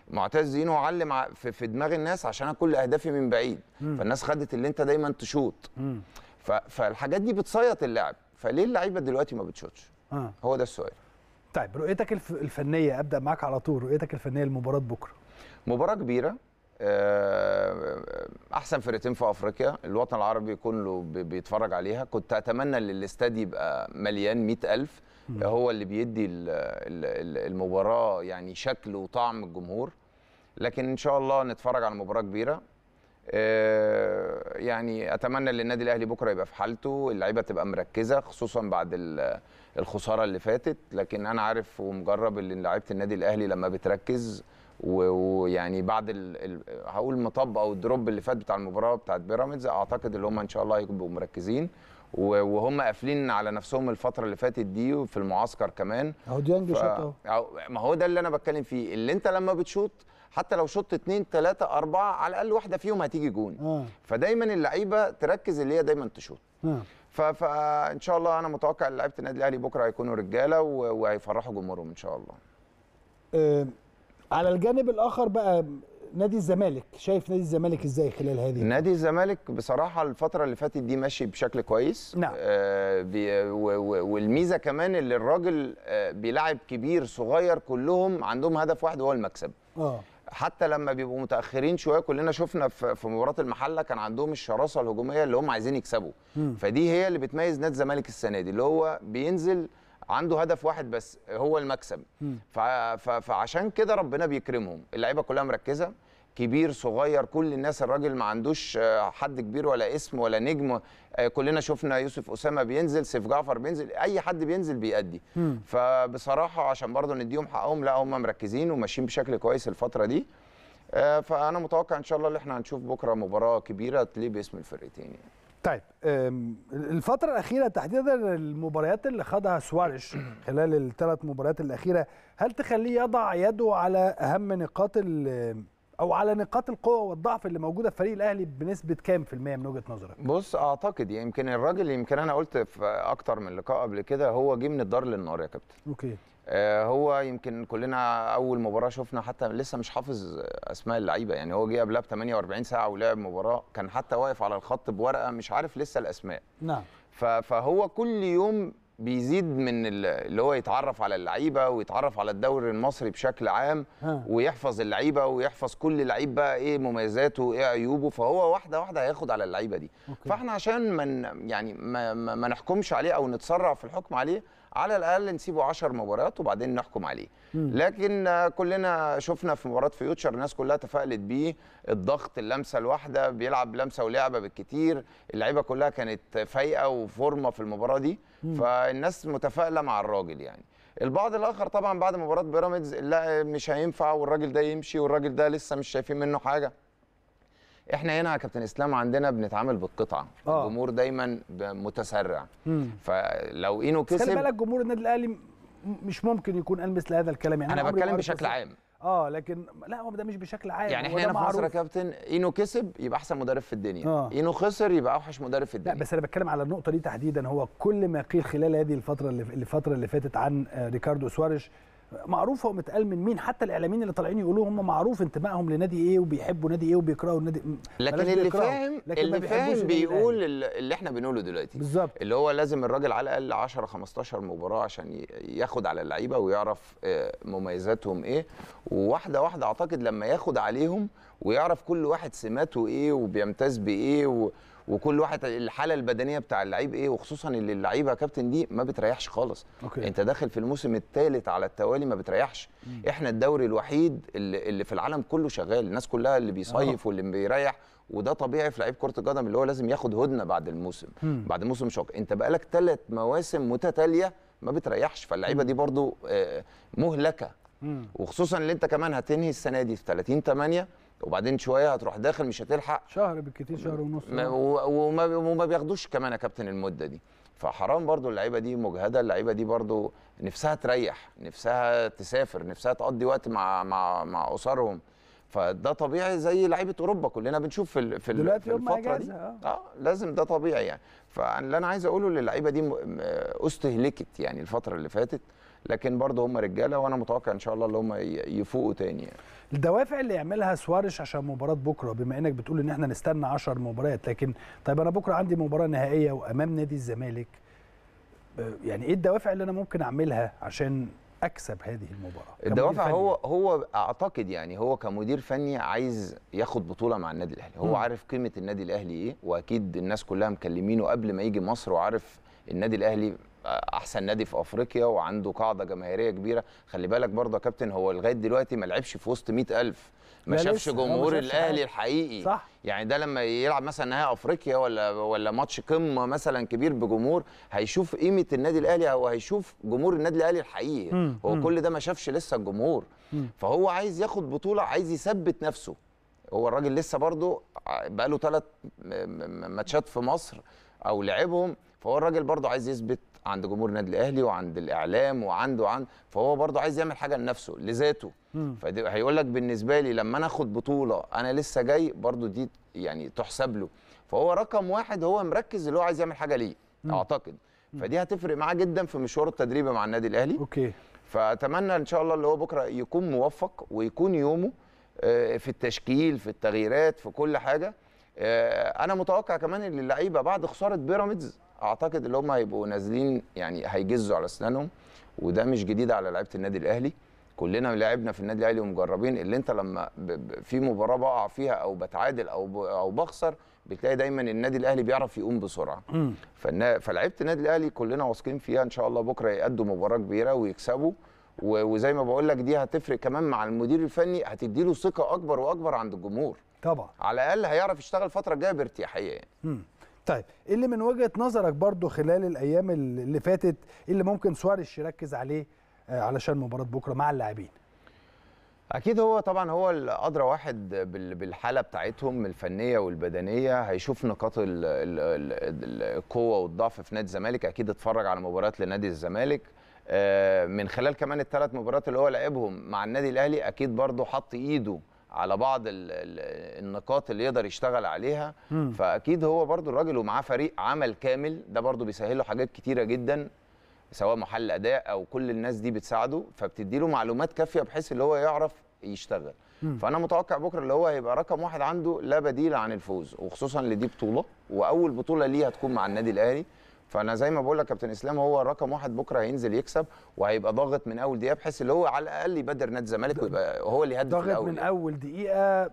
Speaker 8: معتز زينو علم ع- في, في دماغ الناس عشان انا كل اهدافي من بعيد فالناس خدت اللي انت دايما تشوط ف- فالحاجات دي بتصيط اللاعب فليه اللعيبه دلوقتي ما بتشوطش
Speaker 1: اه
Speaker 8: هو ده السؤال
Speaker 1: طيب رؤيتك الف... الفنيه ابدا معاك على طول رؤيتك الفنيه لمباراه بكره
Speaker 8: مباراة كبيرة آه، أحسن فرقتين في أفريقيا الوطن العربي كله بي- بيتفرج عليها كنت أتمنى أن الاستاد يبقى مليان مئة ألف هو اللي بيدي ال- ال- ال- المباراة يعني شكل وطعم الجمهور لكن إن شاء الله نتفرج على مباراة كبيرة آه، يعني اتمنى ان النادي الاهلي بكره يبقى في حالته اللعيبه تبقى مركزه خصوصا بعد ال- الخساره اللي فاتت لكن انا عارف ومجرب ان لعيبه النادي الاهلي لما بتركز و- ويعني بعد ال ال هقول مطب او الدروب اللي فات بتاع المباراه بتاعت بيراميدز اعتقد ان هم ان شاء الله هيبقوا مركزين و- وهم قافلين على نفسهم الفتره اللي فاتت دي وفي المعسكر كمان
Speaker 1: اهو ديانج
Speaker 8: ف...
Speaker 1: شاط اهو
Speaker 8: أو- ما هو ده اللي انا بتكلم فيه اللي انت لما بتشوط حتى لو شوط اتنين تلاته اربعه على الاقل واحده فيهم هتيجي جون
Speaker 1: اه
Speaker 8: فدايما اللعيبه تركز اللي هي دايما تشوط
Speaker 1: اه
Speaker 8: ف- فان شاء الله انا متوقع ان لعيبه النادي الاهلي بكره هيكونوا رجاله و- وهيفرحوا جمهورهم ان شاء الله
Speaker 1: آه، على الجانب الاخر بقى نادي الزمالك شايف نادي الزمالك ازاي خلال هذه
Speaker 8: نادي الزمالك بصراحه الفتره اللي فاتت دي ماشي بشكل كويس
Speaker 1: نعم.
Speaker 8: آه بي و- و- والميزه كمان اللي الراجل آه بيلعب كبير صغير كلهم عندهم هدف واحد وهو المكسب
Speaker 1: اه
Speaker 8: حتى لما بيبقوا متاخرين شويه كلنا شفنا في في مباراه المحله كان عندهم الشراسه الهجوميه اللي هم عايزين يكسبوا فدي هي اللي بتميز نادي الزمالك السنه دي اللي هو بينزل عنده هدف واحد بس هو المكسب ف- ف- فعشان كده ربنا بيكرمهم اللعيبه كلها مركزه كبير صغير كل الناس الراجل ما عندوش آه، حد كبير ولا اسم ولا نجم آه، كلنا شفنا يوسف اسامه بينزل سيف جعفر بينزل اي حد بينزل بيأدي فبصراحه عشان برضه نديهم حقهم لا هم مركزين وماشيين بشكل كويس الفتره دي آه، فانا متوقع ان شاء الله ان احنا هنشوف بكره مباراه كبيره تليق باسم الفرقتين يعني.
Speaker 1: طيب آم، الفترة الأخيرة تحديدا المباريات اللي خدها سواريش خلال الثلاث مباريات الأخيرة هل تخليه يضع يده على أهم نقاط ال- أو على نقاط القوة والضعف اللي موجودة في فريق الأهلي بنسبة كام في المية من وجهة نظرك؟
Speaker 8: بص اعتقد يمكن الراجل يمكن انا قلت في اكتر من لقاء قبل كده هو جه من الدار للنار يا كابتن
Speaker 1: أوكي
Speaker 8: آه، هو يمكن كلنا اول مباراه شفنا حتى لسه مش حافظ اسماء اللعيبه يعني هو جه قبلها ب 48 ساعه ولعب مباراه كان حتى واقف على الخط بورقه مش عارف لسه الاسماء
Speaker 1: نعم
Speaker 8: ف- فهو كل يوم بيزيد من ال- اللي هو يتعرف على اللعيبه ويتعرف على الدوري المصري بشكل عام
Speaker 1: ها.
Speaker 8: ويحفظ اللعيبه ويحفظ كل لعيب بقى ايه مميزاته وايه عيوبه فهو واحده واحده هياخد على اللعيبه دي
Speaker 1: أوكي.
Speaker 8: فاحنا عشان من يعني ما, ما, ما نحكمش عليه او نتسرع في الحكم عليه على الاقل نسيبه 10 مباريات وبعدين نحكم عليه لكن آه، كلنا شفنا في مباراه فيوتشر الناس كلها تفائلت بيه الضغط اللمسه الواحده بيلعب لمسه ولعبه بالكتير اللعيبه كلها كانت فايقه وفورمه في المباراه دي فالناس متفائله مع الراجل يعني البعض الاخر طبعا بعد مباراه بيراميدز لا مش هينفع والراجل ده يمشي والراجل ده لسه مش شايفين منه حاجه احنا هنا يا كابتن اسلام عندنا بنتعامل بالقطعه
Speaker 1: آه.
Speaker 8: الجمهور دايما ب- متسرع
Speaker 1: مم.
Speaker 8: فلو اينو
Speaker 1: بس خلي
Speaker 8: كسب
Speaker 1: بالك جمهور النادي الأهلي م- مش ممكن يكون قال مثل هذا الكلام يعني
Speaker 8: انا
Speaker 1: عمري ما
Speaker 8: بتكلم
Speaker 1: قريت
Speaker 8: بشكل
Speaker 1: وثيقة.
Speaker 8: عام
Speaker 1: اه لكن لا هو ده مش بشكل عام
Speaker 8: يعني
Speaker 1: هو
Speaker 8: احنا
Speaker 1: ده
Speaker 8: هنا في مصر يا
Speaker 1: معروف.
Speaker 8: كابتن اينو كسب يبقى احسن مدرب في الدنيا
Speaker 1: آه.
Speaker 8: اينو خسر يبقى اوحش مدرب في
Speaker 1: لا
Speaker 8: الدنيا
Speaker 1: بس انا بتكلم على النقطه دي تحديدا هو كل ما قيل خلال هذه الفتره اللي الفتره اللي فاتت عن آه، ريكاردو سواريش معروف هو متقال من مين حتى الاعلاميين اللي طالعين يقولوا هم معروف انتمائهم لنادي ايه وبيحبوا نادي ايه وبيكرهوا النادي
Speaker 8: لكن
Speaker 1: بلاش
Speaker 8: اللي
Speaker 1: بيكرهوا،
Speaker 8: فاهم
Speaker 1: لكن ما
Speaker 8: اللي
Speaker 1: بيحبوش
Speaker 8: فاهم
Speaker 1: النادي الأهلي.
Speaker 8: بيقول اللي اللي احنا بنقوله دلوقتي
Speaker 1: بالظبط
Speaker 8: اللي هو لازم الراجل على الاقل 10 15 مباراه عشان ي- ياخد على اللعيبه ويعرف آه، مميزاتهم ايه وواحده واحده اعتقد لما ياخد عليهم ويعرف كل واحد سماته ايه وبيمتاز بايه و وكل واحد الحاله البدنيه بتاع اللعيب ايه وخصوصا اللي اللعيبه يا كابتن دي ما بتريحش خالص
Speaker 1: أوكي.
Speaker 8: انت داخل في الموسم الثالث على التوالي ما بتريحش احنا الدوري الوحيد اللي, اللي في العالم كله شغال الناس كلها اللي بيصيف واللي بيريح وده طبيعي في لعيب كره القدم اللي هو لازم ياخد هدنه بعد الموسم بعد موسم شوك انت بقالك ثلاث مواسم متتاليه ما بتريحش فاللعيبه دي برضو آه، مهلكه وخصوصا اللي انت كمان هتنهي السنه دي في 30 8 وبعدين شويه هتروح داخل مش هتلحق
Speaker 1: شهر بالكتير شهر ونص
Speaker 8: ما و- وما وما بياخدوش كمان يا كابتن المده دي فحرام برضو اللعيبه دي مجهده اللعيبه دي برضو نفسها تريح نفسها تسافر نفسها تقضي وقت مع مع مع اسرهم فده طبيعي زي لعيبه اوروبا كلنا بنشوف في ال- في, ال-
Speaker 1: دلوقتي
Speaker 8: في
Speaker 1: هم
Speaker 8: الفتره دي
Speaker 1: أجازة، آه.
Speaker 8: اه لازم ده طبيعي يعني فاللي انا عايز اقوله للعيبه دي م- م- استهلكت يعني الفتره اللي فاتت لكن برضه هم رجاله وانا متوقع ان شاء الله ان هم ي- يفوقوا تاني يعني.
Speaker 1: الدوافع اللي يعملها سوارش عشان مباراه بكره بما انك بتقول ان احنا نستنى 10 مباريات لكن طيب انا بكره عندي مباراه نهائيه وامام نادي الزمالك آه، يعني ايه الدوافع اللي انا ممكن اعملها عشان اكسب هذه المباراه كمدير
Speaker 8: الدوافع
Speaker 1: فني؟
Speaker 8: هو هو اعتقد يعني هو كمدير فني عايز ياخد بطوله مع النادي الاهلي هو
Speaker 1: مم.
Speaker 8: عارف قيمه النادي الاهلي ايه واكيد الناس كلها مكلمينه قبل ما يجي مصر وعارف النادي الاهلي احسن نادي في افريقيا وعنده قاعده جماهيريه كبيره خلي بالك برضه يا كابتن هو لغايه دلوقتي ما لعبش في وسط 100000 ما
Speaker 1: لا
Speaker 8: شافش
Speaker 1: لسه، هو ما
Speaker 8: جمهور
Speaker 1: شافش
Speaker 8: الاهلي
Speaker 1: حاجة.
Speaker 8: الحقيقي
Speaker 1: صح.
Speaker 8: يعني ده لما يلعب مثلا نهائي افريقيا ولا ولا ماتش قمه مثلا كبير بجمهور هيشوف قيمه النادي الاهلي او هيشوف جمهور النادي الاهلي الحقيقي
Speaker 1: مم،
Speaker 8: هو
Speaker 1: مم.
Speaker 8: كل ده ما شافش لسه الجمهور
Speaker 1: مم.
Speaker 8: فهو عايز ياخد بطوله عايز يثبت نفسه هو الراجل لسه برضه بقاله ثلاث ماتشات في مصر او لعبهم فهو الراجل برضه عايز يثبت عند جمهور النادي الاهلي وعند الاعلام وعنده عند فهو برضه عايز يعمل حاجه لنفسه لذاته
Speaker 1: مم.
Speaker 8: فدي هيقول لك بالنسبه لي لما انا اخد بطوله انا لسه جاي برضو دي يعني تحسب له فهو رقم واحد هو مركز اللي هو عايز يعمل حاجه ليه اعتقد فدي هتفرق معاه جدا في مشواره التدريبي مع النادي الاهلي
Speaker 1: اوكي
Speaker 8: فاتمنى ان شاء الله اللي هو بكره يكون موفق ويكون يومه آه، في التشكيل في التغييرات في كل حاجه آه، انا متوقع كمان ان اللعيبه بعد خساره بيراميدز اعتقد اللي هم هيبقوا نازلين يعني هيجزوا على اسنانهم وده مش جديد على لعيبه النادي الاهلي كلنا لعبنا في النادي الاهلي ومجربين اللي انت لما ب- ب- في مباراه بقع فيها او بتعادل او ب- او بخسر بتلاقي دايما النادي الاهلي بيعرف يقوم بسرعه
Speaker 1: مم.
Speaker 8: فالنا- فلعيبه النادي الاهلي كلنا واثقين فيها ان شاء الله بكره يأدوا مباراه كبيره ويكسبوا و- وزي ما بقول لك دي هتفرق كمان مع المدير الفني هتدي له ثقه اكبر واكبر عند الجمهور
Speaker 1: طبعا
Speaker 8: على الاقل هيعرف يشتغل الفتره الجايه بارتياحيه يعني.
Speaker 1: مم. طيب إيه اللي من وجهه نظرك برضو خلال الايام اللي اللي فاتت إيه اللي ممكن سوارش يركز عليه آه، علشان مباراه بكره مع اللاعبين
Speaker 8: اكيد هو طبعا هو الادرى واحد بال- بالحاله بتاعتهم الفنيه والبدنيه هيشوف نقاط ال- ال- ال- القوه والضعف في نادي الزمالك اكيد اتفرج على مباريات لنادي الزمالك آه، من خلال كمان الثلاث مباريات اللي هو لعبهم مع النادي الاهلي اكيد برضه حط ايده على بعض ال- ال- النقاط اللي يقدر يشتغل عليها
Speaker 1: مم.
Speaker 8: فاكيد هو برضه الراجل ومعاه فريق عمل كامل ده برضه بيسهل له حاجات كتيره جدا سواء محل اداء او كل الناس دي بتساعده فبتدي له معلومات كافيه بحيث اللي هو يعرف يشتغل
Speaker 1: مم.
Speaker 8: فانا متوقع بكره اللي هو هيبقى رقم واحد عنده لا بديل عن الفوز وخصوصا اللي دي بطوله واول بطوله ليه هتكون مع النادي الاهلي فانا زي ما بقول لك كابتن اسلام هو رقم واحد بكره هينزل يكسب وهيبقى ضاغط من اول دقيقه بحيث اللي هو على الاقل يبادر نادي الزمالك ويبقى هو اللي يهدف
Speaker 1: ضاغط
Speaker 8: الاول
Speaker 1: من
Speaker 8: يعني.
Speaker 1: اول دقيقه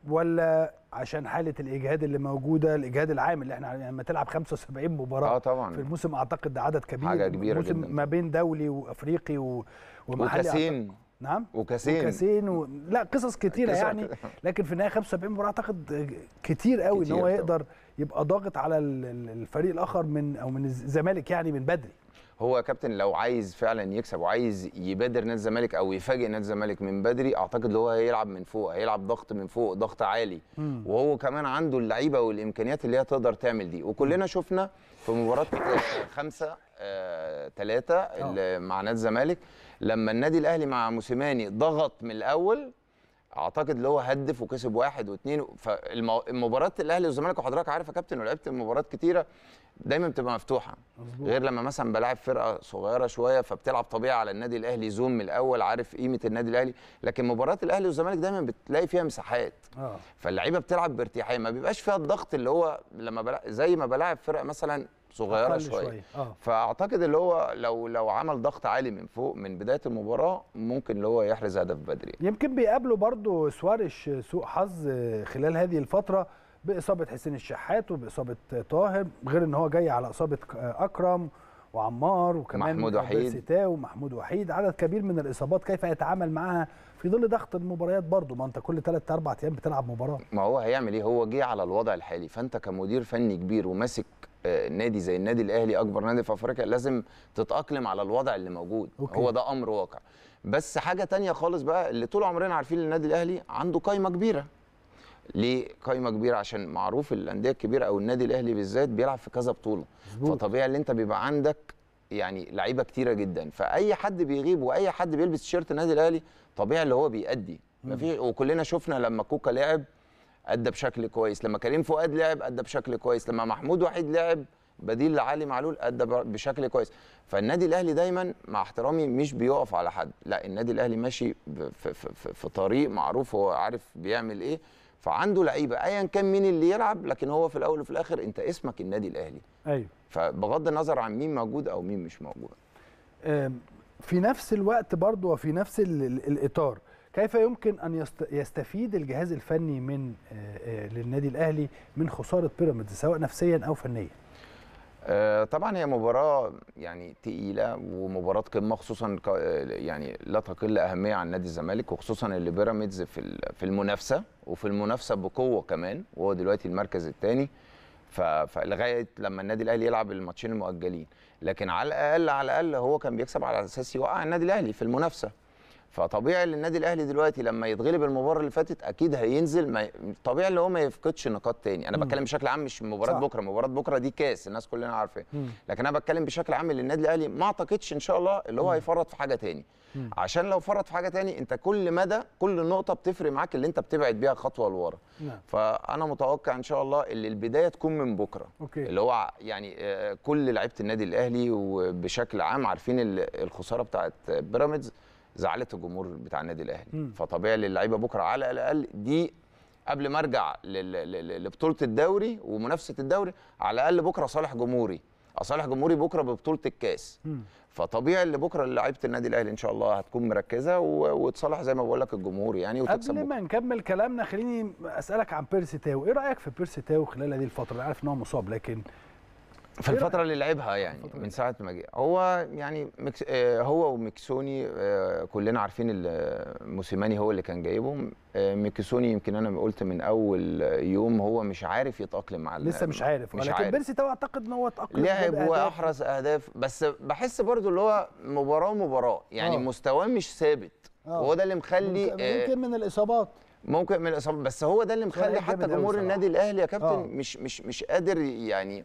Speaker 1: ولا عشان حاله الاجهاد اللي موجوده الاجهاد العام اللي احنا يعني لما تلعب 75 مباراه
Speaker 8: اه طبعا
Speaker 1: في الموسم اعتقد ده عدد كبير
Speaker 8: حاجة كبيرة
Speaker 1: موسم
Speaker 8: جداً.
Speaker 1: ما بين دولي وافريقي و... ومحلي
Speaker 8: وكاسين
Speaker 1: أعتقد- نعم
Speaker 8: وكاسين
Speaker 1: وكاسين و... لا قصص كتيره
Speaker 8: قصص
Speaker 1: يعني
Speaker 8: كده.
Speaker 1: لكن في النهايه 75 مباراه اعتقد كتير قوي ان
Speaker 8: كتير
Speaker 1: هو
Speaker 8: طبعاً.
Speaker 1: يقدر يبقى ضاغط على ال- ال- الفريق الاخر من او من الزمالك يعني من بدري
Speaker 8: هو يا كابتن لو عايز فعلا يكسب وعايز يبادر نادي الزمالك او يفاجئ نادي الزمالك من بدري اعتقد اللي هو هيلعب من فوق هيلعب ضغط من فوق ضغط عالي
Speaker 1: مم.
Speaker 8: وهو كمان عنده اللعيبه والامكانيات اللي هي تقدر تعمل دي وكلنا شفنا في مباراه خمسة آه، ثلاثة مع نادي الزمالك لما النادي الاهلي مع موسيماني ضغط من الاول اعتقد اللي هو هدف وكسب واحد واثنين فالمباراه الاهلي والزمالك وحضرتك عارف يا كابتن ولعبت مباريات كتيره دايما بتبقى مفتوحه
Speaker 1: مظبوط.
Speaker 8: غير لما مثلا بلاعب فرقه صغيره شويه فبتلعب طبيعي على النادي الاهلي زوم من الاول عارف قيمه النادي الاهلي لكن مباراه الاهلي والزمالك دايما بتلاقي فيها مساحات
Speaker 1: اه
Speaker 8: فاللعيبه بتلعب بارتياحيه ما بيبقاش فيها الضغط اللي هو لما بلا... زي ما بلاعب فرقه مثلا صغيره
Speaker 1: أقل
Speaker 8: شويه,
Speaker 1: شوية، آه.
Speaker 8: فاعتقد اللي هو لو لو عمل ضغط عالي من فوق من بدايه المباراه ممكن اللي هو يحرز هدف بدري
Speaker 1: يمكن بيقابله برضو سوارش سوء حظ خلال هذه الفترة بإصابة حسين الشحات وبإصابة طاهر غير إن هو جاي على إصابة أكرم وعمار وكمان
Speaker 8: محمود وحيد.
Speaker 1: بيرسيتاو ومحمود وحيد عدد كبير من الإصابات كيف يتعامل معها في ظل ضغط المباريات برضو ما أنت كل 3 4 أيام بتلعب مباراة
Speaker 8: ما هو هيعمل ايه هو جه على الوضع الحالي فانت كمدير فني كبير وماسك آه، نادي زي النادي الاهلي اكبر نادي في افريقيا لازم تتاقلم على الوضع اللي موجود
Speaker 1: أوكي.
Speaker 8: هو ده امر واقع بس حاجه تانية خالص بقى اللي طول عمرنا عارفين النادي الاهلي عنده قايمه كبيره ليه قايمه كبيره عشان معروف الانديه الكبيره او النادي الاهلي بالذات بيلعب في كذا بطوله
Speaker 1: مظبوط.
Speaker 8: فطبيعي ان انت بيبقى عندك يعني لعيبه كتيره جدا فاي حد بيغيب واي حد بيلبس تيشيرت النادي الاهلي طبيعي اللي هو بيأدي مفيش وكلنا شفنا لما كوكا لعب ادى بشكل كويس لما كريم فؤاد لعب ادى بشكل كويس لما محمود وحيد لعب بديل لعلي معلول ادى ب- بشكل كويس فالنادي الاهلي دايما مع احترامي مش بيقف على حد لا النادي الاهلي ماشي ب- في, في, في, في طريق معروف هو عارف بيعمل ايه فعنده لعيبه ايا كان مين اللي يلعب لكن هو في الاول وفي الاخر انت اسمك النادي الاهلي
Speaker 1: ايوه
Speaker 8: فبغض النظر عن مين موجود او مين مش موجود
Speaker 1: آم، في نفس الوقت برضو وفي نفس ال- ال- الإطار كيف يمكن أن يست- يستفيد الجهاز الفني من آه، آه، للنادي الأهلي من خسارة بيراميدز سواء نفسيا أو فنيا
Speaker 8: آه، طبعا هي مباراة يعني تقيلة ومباراة قمة خصوصا ك- آه، يعني لا تقل أهمية عن نادي الزمالك وخصوصا اللي بيراميدز في ال- في المنافسة وفي المنافسة بقوة كمان وهو دلوقتي المركز الثاني فلغاية لما النادي الأهلي يلعب الماتشين المؤجلين لكن على الأقل على الأقل هو كان بيكسب على أساس يوقع النادي الأهلي في المنافسة فطبيعي ان النادي الاهلي دلوقتي لما يتغلب المباراه اللي فاتت اكيد هينزل ما ي... طبيعي اللي هو ما يفقدش نقاط تاني انا
Speaker 1: مم.
Speaker 8: بتكلم بشكل عام مش مباراه
Speaker 1: صح.
Speaker 8: بكره مباراه بكره دي كاس الناس كلنا عارفين
Speaker 1: مم.
Speaker 8: لكن انا بتكلم بشكل عام ان النادي الاهلي ما اعتقدش ان شاء الله اللي هو هيفرط في حاجه تاني
Speaker 1: مم.
Speaker 8: عشان لو فرط في حاجه تاني انت كل مدى كل نقطه بتفرق معاك اللي انت بتبعد بيها خطوه لورا
Speaker 1: نعم
Speaker 8: فانا متوقع ان شاء الله اللي البدايه تكون من بكره
Speaker 1: أوكي
Speaker 8: اللي هو ع- يعني آه، كل لعيبه النادي الاهلي وبشكل عام عارفين ال- الخساره بتاعت بيراميدز زعلت الجمهور بتاع النادي
Speaker 1: مم.
Speaker 8: الاهلي فطبيعي للعيبه بكره على الاقل دي قبل ما ارجع لل- لل- لبطوله الدوري ومنافسه الدوري على الاقل بكره صالح جمهوري اصالح جمهوري بكره ببطوله الكاس
Speaker 1: مم.
Speaker 8: فطبيعي اللي بكره لعيبه النادي الاهلي ان شاء الله هتكون مركزه و- وتصالح زي ما بقول لك الجمهور يعني وتكسب
Speaker 1: قبل
Speaker 8: بكرة.
Speaker 1: ما نكمل كلامنا خليني اسالك عن بيرسي تاو ايه رايك في بيرسي تاو خلال هذه الفتره انا عارف ان هو مصاب لكن
Speaker 8: في
Speaker 1: إيه
Speaker 8: الفترة اللي لعبها يعني من ساعة ما جه هو يعني مكس آه، هو وميكسوني آه، كلنا عارفين ال- موسيماني هو اللي كان جايبهم آه، ميكسوني يمكن انا قلت من اول يوم هو مش عارف يتأقلم مع ال-
Speaker 1: لسه مش عارف
Speaker 8: مش
Speaker 1: لكن
Speaker 8: عارف.
Speaker 1: بيرسي تاو اعتقد ان هو اتاقلم
Speaker 8: لعب
Speaker 1: جاب أهداف.
Speaker 8: واحرز اهداف بس بحس برضو اللي هو مباراة ومباراة يعني
Speaker 1: آه.
Speaker 8: مستواه مش ثابت
Speaker 1: آه.
Speaker 8: وهو ده اللي مخلي
Speaker 1: يمكن-
Speaker 8: آه،
Speaker 1: يمكن من الاصابات
Speaker 8: ممكن من الاصابه بس هو ده اللي مخلي
Speaker 1: لعيب
Speaker 8: حتى
Speaker 1: جامد أوي
Speaker 8: جمهور
Speaker 1: بصراحة.
Speaker 8: النادي الاهلي يا كابتن
Speaker 1: آه.
Speaker 8: مش مش مش قادر يعني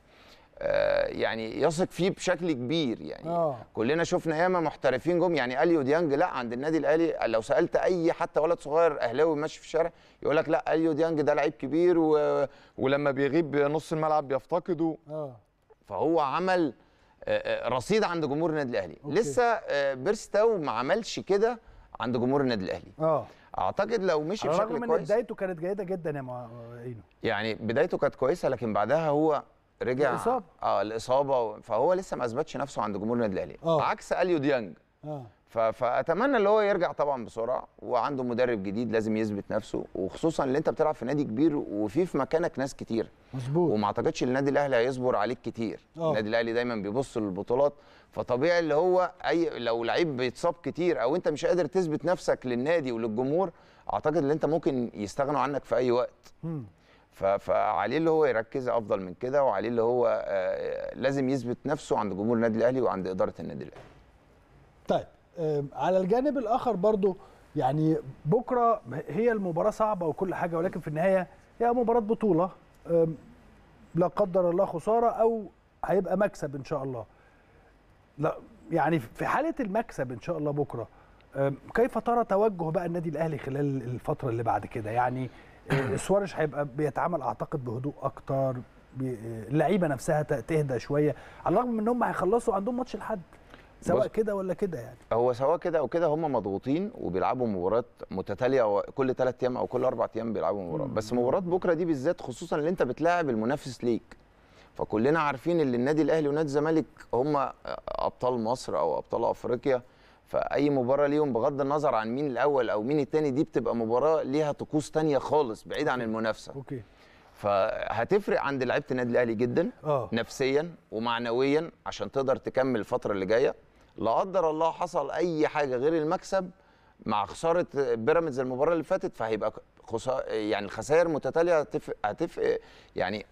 Speaker 8: آه يعني يثق فيه بشكل كبير يعني
Speaker 1: اه
Speaker 8: كلنا شفنا ياما محترفين جم يعني اليو ديانج لا عند النادي الاهلي لو سالت اي حتى ولد صغير اهلاوي ماشي في الشارع يقول لك لا اليو ديانج ده لعيب كبير و... ولما بيغيب نص الملعب بيفتقده
Speaker 1: اه
Speaker 8: فهو عمل آه، آه، رصيد عند جمهور النادي الاهلي
Speaker 1: أوكي.
Speaker 8: لسه آه، بيرستاو ما عملش كده عند جمهور النادي الاهلي
Speaker 1: اه
Speaker 8: اعتقد لو مشي
Speaker 1: على
Speaker 8: بشكل
Speaker 1: الرغم ان
Speaker 8: كويس
Speaker 1: بدايته كانت جيده جدا يا مع- اينو
Speaker 8: يعني بدايته كانت كويسه لكن بعدها هو رجع
Speaker 1: الإصابة.
Speaker 8: اه الاصابه فهو لسه ما اثبتش نفسه عند جمهور النادي الاهلي
Speaker 1: آه.
Speaker 8: عكس اليو ديانج
Speaker 1: اه
Speaker 8: ف- فاتمنى اللي هو يرجع طبعا بسرعه وعنده مدرب جديد لازم يثبت نفسه وخصوصا اللي انت بتلعب في نادي كبير وفي في مكانك ناس كتير
Speaker 1: مظبوط
Speaker 8: وما اعتقدش النادي الاهلي هيصبر عليك كتير
Speaker 1: آه.
Speaker 8: النادي الاهلي دايما بيبص للبطولات فطبيعي اللي هو اي لو لعيب بيتصاب كتير او انت مش قادر تثبت نفسك للنادي وللجمهور اعتقد ان انت ممكن يستغنوا عنك في اي وقت
Speaker 1: مم.
Speaker 8: ف- فعليه اللي هو يركز افضل من كده وعليه اللي هو آه، لازم يثبت نفسه عند جمهور النادي الاهلي وعند اداره النادي الاهلي
Speaker 1: طيب آم، على الجانب الاخر برضو يعني بكره هي المباراه صعبه وكل حاجه ولكن في النهايه هي مباراه بطوله آم، لا قدر الله خساره او هيبقى مكسب ان شاء الله لا يعني في حاله المكسب ان شاء الله بكره آم، كيف ترى توجه بقى النادي الاهلي خلال الفتره اللي بعد كده يعني آه، سوارش هيبقى بيتعامل اعتقد بهدوء اكتر بي- آه، اللعيبه نفسها ت- تهدى شويه على الرغم من ان هم هيخلصوا عندهم ماتش الحد سواء
Speaker 8: بص-
Speaker 1: كده ولا كده يعني
Speaker 8: هو سواء كده او كده هم مضغوطين وبيلعبوا مباريات متتاليه و- كل ثلاث ايام او كل اربع ايام بيلعبوا مباراه
Speaker 1: مم.
Speaker 8: بس مباراه بكره دي بالذات خصوصا اللي انت بتلاعب المنافس ليك فكلنا عارفين ان النادي الاهلي ونادي الزمالك هم ابطال مصر او ابطال افريقيا فاي مباراه ليهم بغض النظر عن مين الاول او مين الثاني دي بتبقى مباراه ليها طقوس تانية خالص بعيد عن المنافسه
Speaker 1: اوكي
Speaker 8: فهتفرق عند لعيبه النادي الاهلي جدا
Speaker 1: اه
Speaker 8: نفسيا ومعنويا عشان تقدر تكمل الفتره اللي جايه لا قدر الله حصل اي حاجه غير المكسب مع خساره بيراميدز المباراه اللي فاتت فهيبقى خسا... يعني الخسائر متتاليه هتفرق هتفرق يعني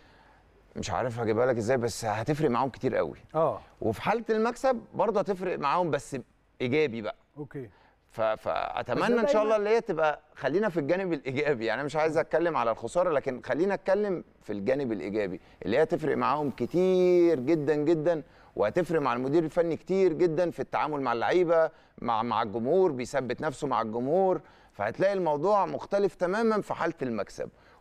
Speaker 8: مش عارف هجيبها لك ازاي بس هتفرق معاهم كتير قوي
Speaker 1: اه
Speaker 8: وفي حاله المكسب برضه هتفرق معاهم بس ايجابي بقى
Speaker 1: اوكي
Speaker 8: ف... فاتمنى ان
Speaker 1: دايماً-
Speaker 8: شاء الله اللي هي تبقى خلينا في الجانب الايجابي يعني انا مش عايز اتكلم على الخساره لكن خلينا اتكلم في الجانب الايجابي اللي هي تفرق معاهم كتير جدا جدا وهتفرق مع المدير الفني كتير جدا في التعامل مع اللعيبه مع مع الجمهور بيثبت نفسه مع الجمهور فهتلاقي الموضوع مختلف تماما في حاله المكسب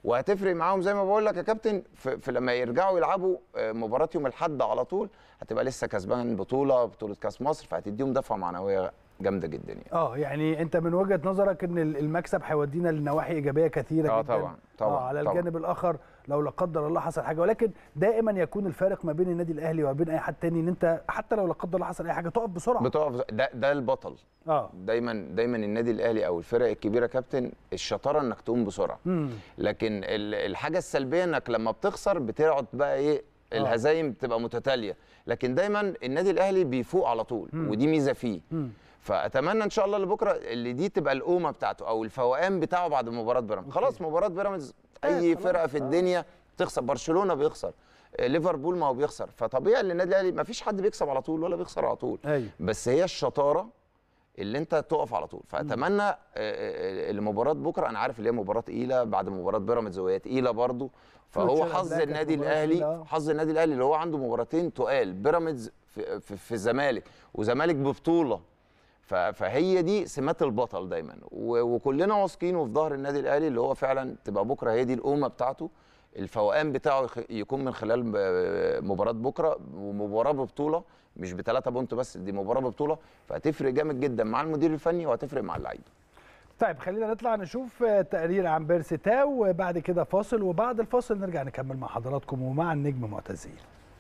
Speaker 8: وهتفرق معاهم زي ما بقول لك يا كابتن في, في لما يرجعوا يلعبوا آه، مباراه يوم الاحد على طول هتبقى لسه كسبان بطوله بطوله كاس مصر فهتديهم دفعه معنويه جامده جدا يعني
Speaker 1: اه يعني انت من وجهه نظرك ان المكسب هيودينا لنواحي ايجابيه كثيره
Speaker 8: آه
Speaker 1: جدا
Speaker 8: طبعاً، طبعاً،
Speaker 1: آه على
Speaker 8: طبعاً.
Speaker 1: الجانب الاخر لو لا قدر الله حصل حاجه ولكن دائما يكون الفارق ما بين النادي الاهلي وما بين اي حد تاني ان انت حتى لو لا قدر الله حصل اي حاجه تقف بسرعه
Speaker 8: بتقف ده ده البطل
Speaker 1: اه
Speaker 8: دايما دايما النادي الاهلي او الفرق الكبيره كابتن الشطاره انك تقوم بسرعه
Speaker 1: مم.
Speaker 8: لكن ال- الحاجه السلبيه انك لما بتخسر بتقعد بقى ايه الهزايم بتبقى متتاليه لكن دايما النادي الاهلي بيفوق على طول ودي ميزه فيه
Speaker 1: مم.
Speaker 8: فاتمنى ان شاء الله لبكره اللي دي تبقى القومه بتاعته او الفوقان بتاعه بعد مباراه بيراميدز خلاص مباراه بيراميدز اي
Speaker 1: خلاص،
Speaker 8: فرقه في الدنيا تخسر برشلونه بيخسر آه، ليفربول ما هو بيخسر فطبيعي ان النادي الاهلي ما فيش حد بيكسب على طول ولا بيخسر على طول
Speaker 1: ايوه
Speaker 8: بس هي الشطاره اللي انت تقف على طول فاتمنى آه، آه، المباراه بكره انا عارف اللي هي مباراه تقيله بعد مباراه بيراميدز وهي تقيله برضو فهو
Speaker 1: فوتشر
Speaker 8: حظ
Speaker 1: قبلها كانت
Speaker 8: النادي
Speaker 1: مباراة
Speaker 8: الاهلي
Speaker 1: تقيلة، آه.
Speaker 8: حظ النادي الاهلي اللي هو عنده مباراتين تقال بيراميدز في, في, في الزمالك وزمالك ببطوله ف- فهي دي سمات البطل دايما و- وكلنا واثقين وفي ظهر النادي الاهلي اللي هو فعلا تبقى بكره هي دي القومه بتاعته الفوقان بتاعه يخ- يكون من خلال ب- مباراه بكره ومباراه ببطوله مش بثلاثه بونت بس دي مباراه ببطوله فهتفرق جامد جدا مع المدير الفني وهتفرق مع اللعيبه
Speaker 1: طيب خلينا نطلع نشوف آه، تقرير عن بيرسي تاو وبعد كده فاصل وبعد الفاصل نرجع نكمل مع حضراتكم ومع النجم معتزين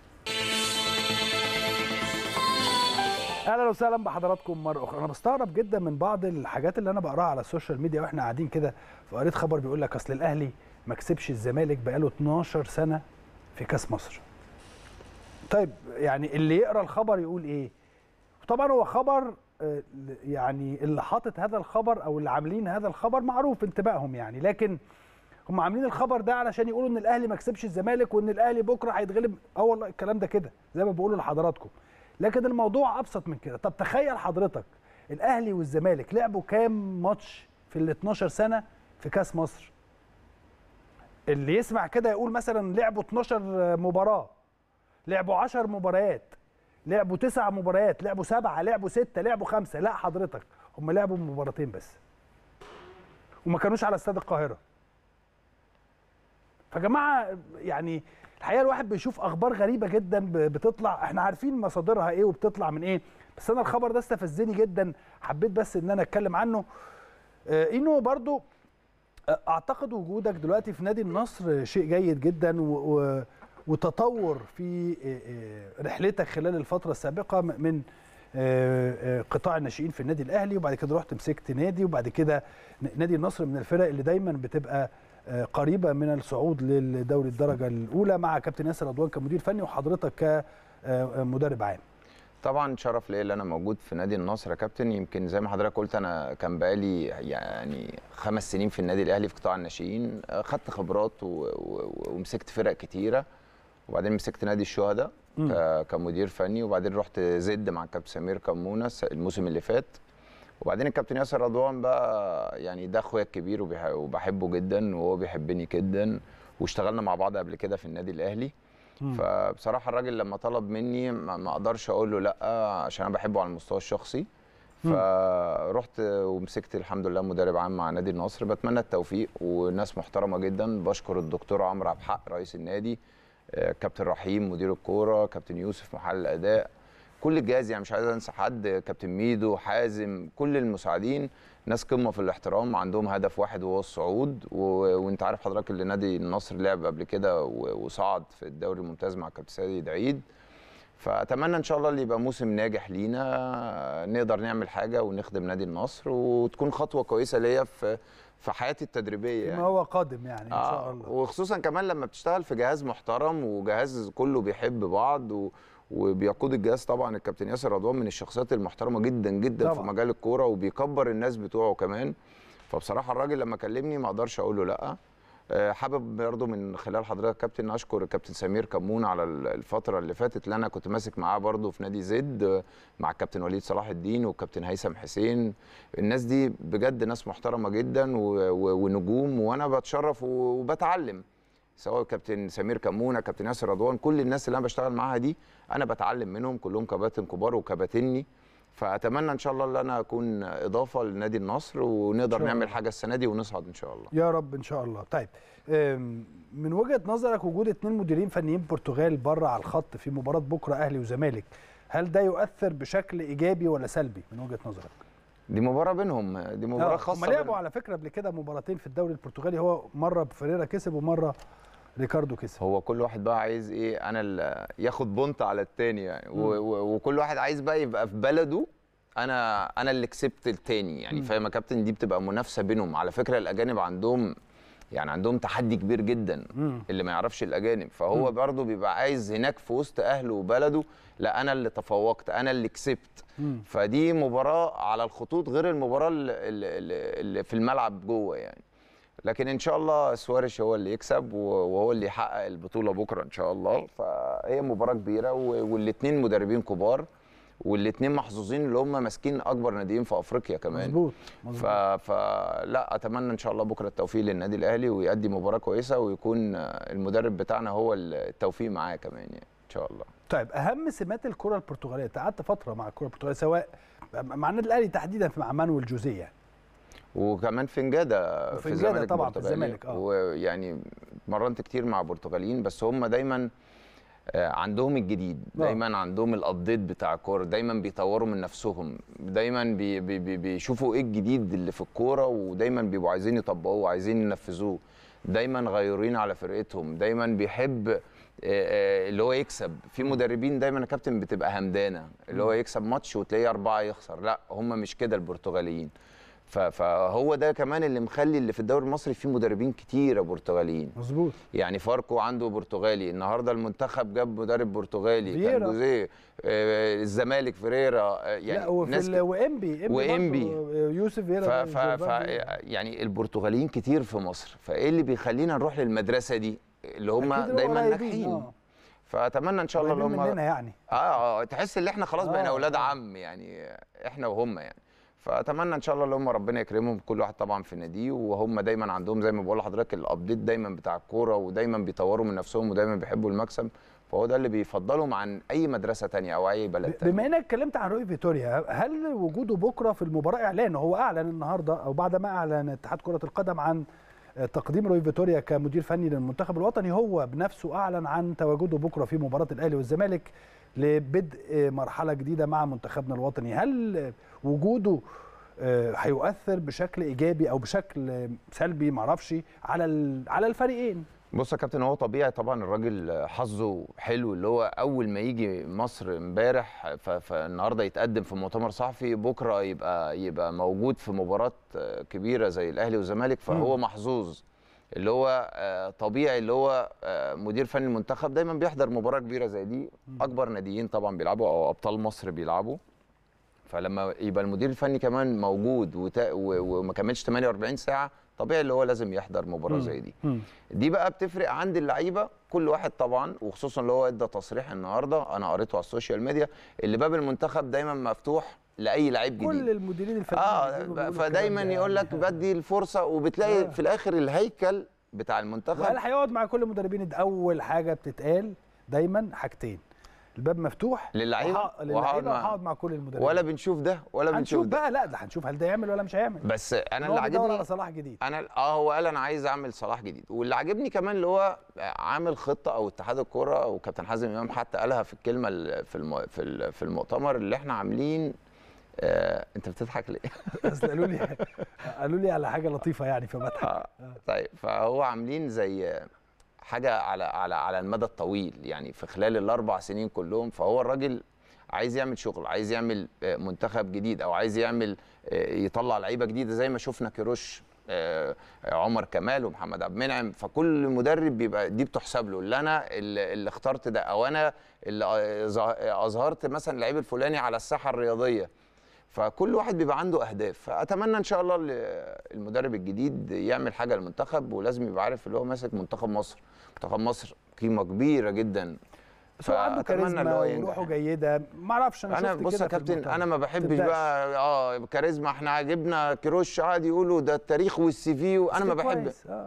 Speaker 1: اهلا وسهلا بحضراتكم مره اخرى انا بستغرب جدا من بعض الحاجات اللي انا بقراها على السوشيال ميديا واحنا قاعدين كده فقريت خبر بيقول لك اصل الاهلي ما كسبش الزمالك بقاله 12 سنه في كاس مصر طيب يعني اللي يقرا الخبر يقول ايه طبعا هو خبر آه، يعني اللي حاطط هذا الخبر او اللي عاملين هذا الخبر معروف انتباههم يعني لكن هم عاملين الخبر ده علشان يقولوا ان الاهلي ما كسبش الزمالك وان الاهلي بكره هيتغلب اه والله الكلام ده كده زي ما بقوله لحضراتكم لكن الموضوع ابسط من كده طب تخيل حضرتك الاهلي والزمالك لعبوا كام ماتش في ال 12 سنه في كاس مصر اللي يسمع كده يقول مثلا لعبوا 12 مباراه لعبوا 10 مباريات لعبوا تسع مباريات لعبوا سبعه لعبوا سته لعبوا خمسه لا حضرتك هم لعبوا مباراتين بس وما كانوش على استاد القاهره فجماعه يعني الحقيقه الواحد بيشوف اخبار غريبه جدا ب- بتطلع احنا عارفين مصادرها ايه وبتطلع من ايه بس انا الخبر ده استفزني جدا حبيت بس ان انا اتكلم عنه آه، انه برضو آه، اعتقد وجودك دلوقتي في نادي النصر شيء جيد جدا و و وتطور في آه، آه، رحلتك خلال الفتره السابقه م- من آه، آه، قطاع الناشئين في النادي الاهلي وبعد كده رحت مسكت نادي وبعد كده ن- نادي النصر من الفرق اللي دايما بتبقى آه، قريبه من الصعود للدوري الدرجه الاولى مع كابتن ياسر رضوان كمدير فني وحضرتك كمدرب عام
Speaker 8: طبعا شرف ليا اللي انا موجود في نادي النصر يا كابتن يمكن زي ما حضرتك قلت انا كان بقالي يعني خمس سنين في النادي الاهلي في قطاع الناشئين خدت خبرات و... و... ومسكت فرق كتيره وبعدين مسكت نادي الشهداء ك... كمدير فني وبعدين رحت زد مع الكابتن سمير كمونه الس- الموسم اللي فات وبعدين الكابتن ياسر رضوان بقى يعني ده اخويا الكبير وبيح... وبحبه جدا وهو بيحبني جدا واشتغلنا مع بعض قبل كده في النادي الاهلي فبصراحه الراجل لما طلب مني ما ما اقدرش اقول له لا عشان انا بحبه على المستوى الشخصي فرحت ومسكت الحمد لله مدرب عام مع نادي النصر بتمنى التوفيق وناس محترمه جدا بشكر الدكتور عمرو عبد الحق رئيس النادي آه، كابتن رحيم مدير الكوره كابتن يوسف محل الاداء كل الجهاز يعني مش عايز انسى حد كابتن ميدو حازم كل المساعدين ناس قمه في الاحترام عندهم هدف واحد وهو الصعود و... وانت عارف حضرتك اللي نادي النصر لعب قبل كده و... وصعد في الدوري الممتاز مع كابتن سيد عيد فاتمنى ان شاء الله اللي يبقى موسم ناجح لينا نقدر نعمل حاجه ونخدم نادي النصر وتكون خطوه كويسه ليا في في حياتي التدريبيه
Speaker 1: فيما
Speaker 8: يعني.
Speaker 1: هو قادم يعني ان شاء
Speaker 8: آه
Speaker 1: الله
Speaker 8: وخصوصا كمان لما بتشتغل في جهاز محترم وجهاز كله بيحب بعض و... وبيقود الجهاز طبعا الكابتن ياسر رضوان من الشخصيات المحترمه جدا جدا
Speaker 1: طبعاً.
Speaker 8: في مجال الكوره وبيكبر الناس بتوعه كمان فبصراحه الراجل لما كلمني ما اقدرش اقول له لا آه، حابب برضه من خلال حضرتك كابتن اشكر الكابتن سمير كمون على ال- الفتره اللي فاتت اللي انا كنت ماسك معاه برضه في نادي زد آه، مع الكابتن وليد صلاح الدين والكابتن هيثم حسين الناس دي بجد ناس محترمه جدا و- و- ونجوم وانا بتشرف و- وبتعلم سواء كابتن سمير كمونه كابتن ياسر رضوان كل الناس اللي انا بشتغل معاها دي انا بتعلم منهم كلهم كباتن كبار وكباتني فاتمنى ان شاء الله ان انا اكون اضافه لنادي النصر ونقدر
Speaker 1: شاء
Speaker 8: نعمل
Speaker 1: الله.
Speaker 8: حاجه السنه دي ونصعد ان شاء الله
Speaker 1: يا رب ان شاء الله طيب أم، من وجهه نظرك وجود اتنين مديرين فنيين برتغال بره على الخط في مباراه بكره اهلي وزمالك هل ده يؤثر بشكل ايجابي ولا سلبي من وجهه نظرك
Speaker 8: دي مباراه بينهم دي مباراه
Speaker 1: آه،
Speaker 8: خاصه
Speaker 1: هم لعبوا
Speaker 8: بينهم.
Speaker 1: على فكره قبل كده مباراتين في الدوري البرتغالي هو مره فريرا كسب ومره ريكاردو كسب
Speaker 8: هو كل واحد بقى عايز ايه انا اللي ياخد بونت على التاني يعني و- و- وكل واحد عايز بقى يبقى في بلده انا انا اللي كسبت التاني يعني فاهم يا كابتن دي بتبقى منافسه بينهم على فكره الاجانب عندهم يعني عندهم تحدي كبير جدا اللي ما يعرفش الاجانب فهو برضه بيبقى عايز هناك في وسط اهله وبلده لا انا اللي تفوقت انا اللي كسبت فدي مباراه على الخطوط غير المباراه اللي, اللي, اللي في الملعب جوه يعني لكن ان شاء الله سواريش هو اللي يكسب و- وهو اللي يحقق البطوله بكره ان شاء الله فهي مباراه كبيره والاثنين مدربين كبار والاثنين محظوظين اللي هم ماسكين اكبر ناديين في افريقيا كمان
Speaker 1: مظبوط
Speaker 8: ف...
Speaker 1: مظبوط
Speaker 8: فلا اتمنى ان شاء الله بكره التوفيق للنادي الاهلي ويؤدي مباراه كويسه ويكون المدرب بتاعنا هو التوفيق معاه كمان يعني ان شاء الله
Speaker 1: طيب اهم سمات الكره البرتغاليه انت قعدت فتره مع الكره البرتغاليه سواء مع النادي الاهلي تحديدا مع مانويل جوزيه
Speaker 8: وكمان فنجاده
Speaker 1: وفي
Speaker 8: في
Speaker 1: نجادة
Speaker 8: الزمالك
Speaker 1: طبعاً في
Speaker 8: برتغالي.
Speaker 1: الزمالك، آه.
Speaker 8: ويعني مرنت كتير مع برتغاليين بس هم دايما آه، عندهم الجديد
Speaker 1: آه.
Speaker 8: دايما عندهم الابديت بتاع الكوره دايما بيطوروا من نفسهم دايما بي بي بي بيشوفوا ايه الجديد اللي في الكوره ودايما بيبقوا عايزين يطبقوه وعايزين ينفذوه دايما غيورين على فرقتهم دايما بيحب آه، آه، اللي هو يكسب في مدربين دايما يا كابتن بتبقى همدانه اللي هو يكسب ماتش وتلاقيه اربعه يخسر لا هم مش كده البرتغاليين ف- فهو ده كمان اللي مخلي اللي في الدوري المصري فيه مدربين كتيره برتغاليين
Speaker 1: مظبوط
Speaker 8: يعني فاركو عنده برتغالي النهارده المنتخب جاب مدرب برتغالي
Speaker 1: فييرا.
Speaker 8: كان جوزيه آه، الزمالك فريرا آه، يعني
Speaker 1: لا وفي
Speaker 8: ناس
Speaker 1: ال- وامبي إمبي
Speaker 8: وإمبي.
Speaker 1: برضه، يوسف
Speaker 8: ف
Speaker 1: فيرا
Speaker 8: ف ف يعني البرتغاليين كتير في مصر فايه اللي بيخلينا نروح للمدرسه دي اللي هم
Speaker 1: أكيد
Speaker 8: دايما
Speaker 1: قريبين،
Speaker 8: ناجحين
Speaker 1: آه.
Speaker 8: فاتمنى ان شاء الله
Speaker 1: قريبين
Speaker 8: اللي هم
Speaker 1: مننا يعني
Speaker 8: اه اه تحس ان احنا خلاص بقينا
Speaker 1: آه،
Speaker 8: اولاد
Speaker 1: آه.
Speaker 8: عم يعني احنا وهم يعني فاتمنى ان شاء الله اللي هم ربنا يكرمهم كل واحد طبعا في ناديه وهم دايما عندهم زي ما بقول لحضرتك الابديت دايما بتاع الكوره ودايما بيطوروا من نفسهم ودايما بيحبوا المكسب فهو ده اللي بيفضلهم عن اي مدرسه تانية او اي بلد تاني
Speaker 1: بما انك اتكلمت عن روي فيتوريا هل وجوده بكره في المباراه اعلان هو اعلن النهارده او بعد ما اعلن اتحاد كره القدم عن تقديم روي فيتوريا كمدير فني للمنتخب الوطني هو بنفسه اعلن عن تواجده بكره في مباراه الاهلي والزمالك لبدء مرحله جديده مع منتخبنا الوطني هل وجوده آه، هيؤثر بشكل ايجابي او بشكل سلبي معرفش على ال- على الفريقين
Speaker 8: بص يا كابتن هو طبيعي طبعا الراجل حظه حلو اللي هو اول ما يجي مصر امبارح ف- فالنهارده يتقدم في مؤتمر صحفي بكره يبقى يبقى موجود في مباراه آه، كبيره زي الاهلي والزمالك فهو محظوظ اللي هو آه، طبيعي اللي هو آه، مدير فني المنتخب دايما بيحضر مباراه كبيره زي دي اكبر ناديين طبعا بيلعبوا او ابطال مصر بيلعبوا فلما يبقى المدير الفني كمان موجود وتا- و- وما كملش 48 ساعه طبيعي اللي هو لازم يحضر مباراه زي دي دي بقى بتفرق عند اللعيبه كل واحد طبعا وخصوصا اللي هو ادى تصريح النهارده انا قريته على السوشيال ميديا اللي باب المنتخب دايما مفتوح لاي لعيب جديد
Speaker 1: كل المديرين الفنيين
Speaker 8: اه
Speaker 1: بيقولوا-
Speaker 8: ب-
Speaker 1: بيقولوا
Speaker 8: فدايما
Speaker 1: الكلام ده
Speaker 8: يقول لك
Speaker 1: يعني.
Speaker 8: بدي الفرصه وبتلاقي
Speaker 1: آه.
Speaker 8: في الاخر الهيكل بتاع
Speaker 1: وقال
Speaker 8: المنتخب
Speaker 1: هيقعد مع كل المدربين ده اول حاجه بتتقال دايما حاجتين الباب مفتوح
Speaker 8: للعيبة
Speaker 1: وهق-
Speaker 8: وهقعد
Speaker 1: للعيبه
Speaker 8: مع-
Speaker 1: وهقعد مع كل المدربين
Speaker 8: ولا بنشوف ده ولا بنشوف
Speaker 1: هنشوف
Speaker 8: ده
Speaker 1: بقى لا ده هنشوف هل ده يعمل ولا مش هيعمل
Speaker 8: بس انا
Speaker 1: هو
Speaker 8: اللي
Speaker 1: بيدور
Speaker 8: عاجبني
Speaker 1: على صلاح جديد
Speaker 8: انا اه هو قال انا عايز اعمل صلاح جديد واللي عاجبني كمان اللي هو عامل خطه او اتحاد الكوره او كابتن حازم امام حتى قالها في الكلمه ال- في الم... في ال- في المؤتمر اللي احنا عاملين آه... انت بتضحك ليه؟
Speaker 1: اصل قالوا لي قالوا لي على حاجه لطيفه يعني فبضحك
Speaker 8: آه، طيب فهو عاملين زي حاجه على على على المدى الطويل يعني في خلال الاربع سنين كلهم فهو الراجل عايز يعمل شغل عايز يعمل آه، منتخب جديد او عايز يعمل آه، يطلع لعيبه جديده زي ما شفنا كيروش آه، عمر كمال ومحمد عبد المنعم فكل مدرب بيبقى دي بتحسب له اللي انا اللي اللي اخترت ده او انا اللي آه، ظه- اظهرت مثلا اللعيب الفلاني على الساحه الرياضيه فكل واحد بيبقى عنده اهداف فاتمنى ان شاء الله ال- المدرب الجديد يعمل حاجه للمنتخب ولازم يبقى عارف اللي هو ماسك منتخب مصر منتخب مصر قيمه كبيره جدا
Speaker 1: بس هو عنده
Speaker 8: فأتمنى اللي
Speaker 1: كاريزما
Speaker 8: هو ينجح.
Speaker 1: وروحه جيده ما اعرفش انا,
Speaker 8: انا
Speaker 1: شفت
Speaker 8: بص
Speaker 1: كده
Speaker 8: يا
Speaker 1: في
Speaker 8: كابتن
Speaker 1: المؤتمر.
Speaker 8: انا ما بحبش
Speaker 1: تبدأش.
Speaker 8: بقى اه كاريزما احنا جبنا كيروش قاعد يقولوا ده التاريخ والسي في وانا ما
Speaker 1: بس
Speaker 8: بحب
Speaker 1: كويس، آه.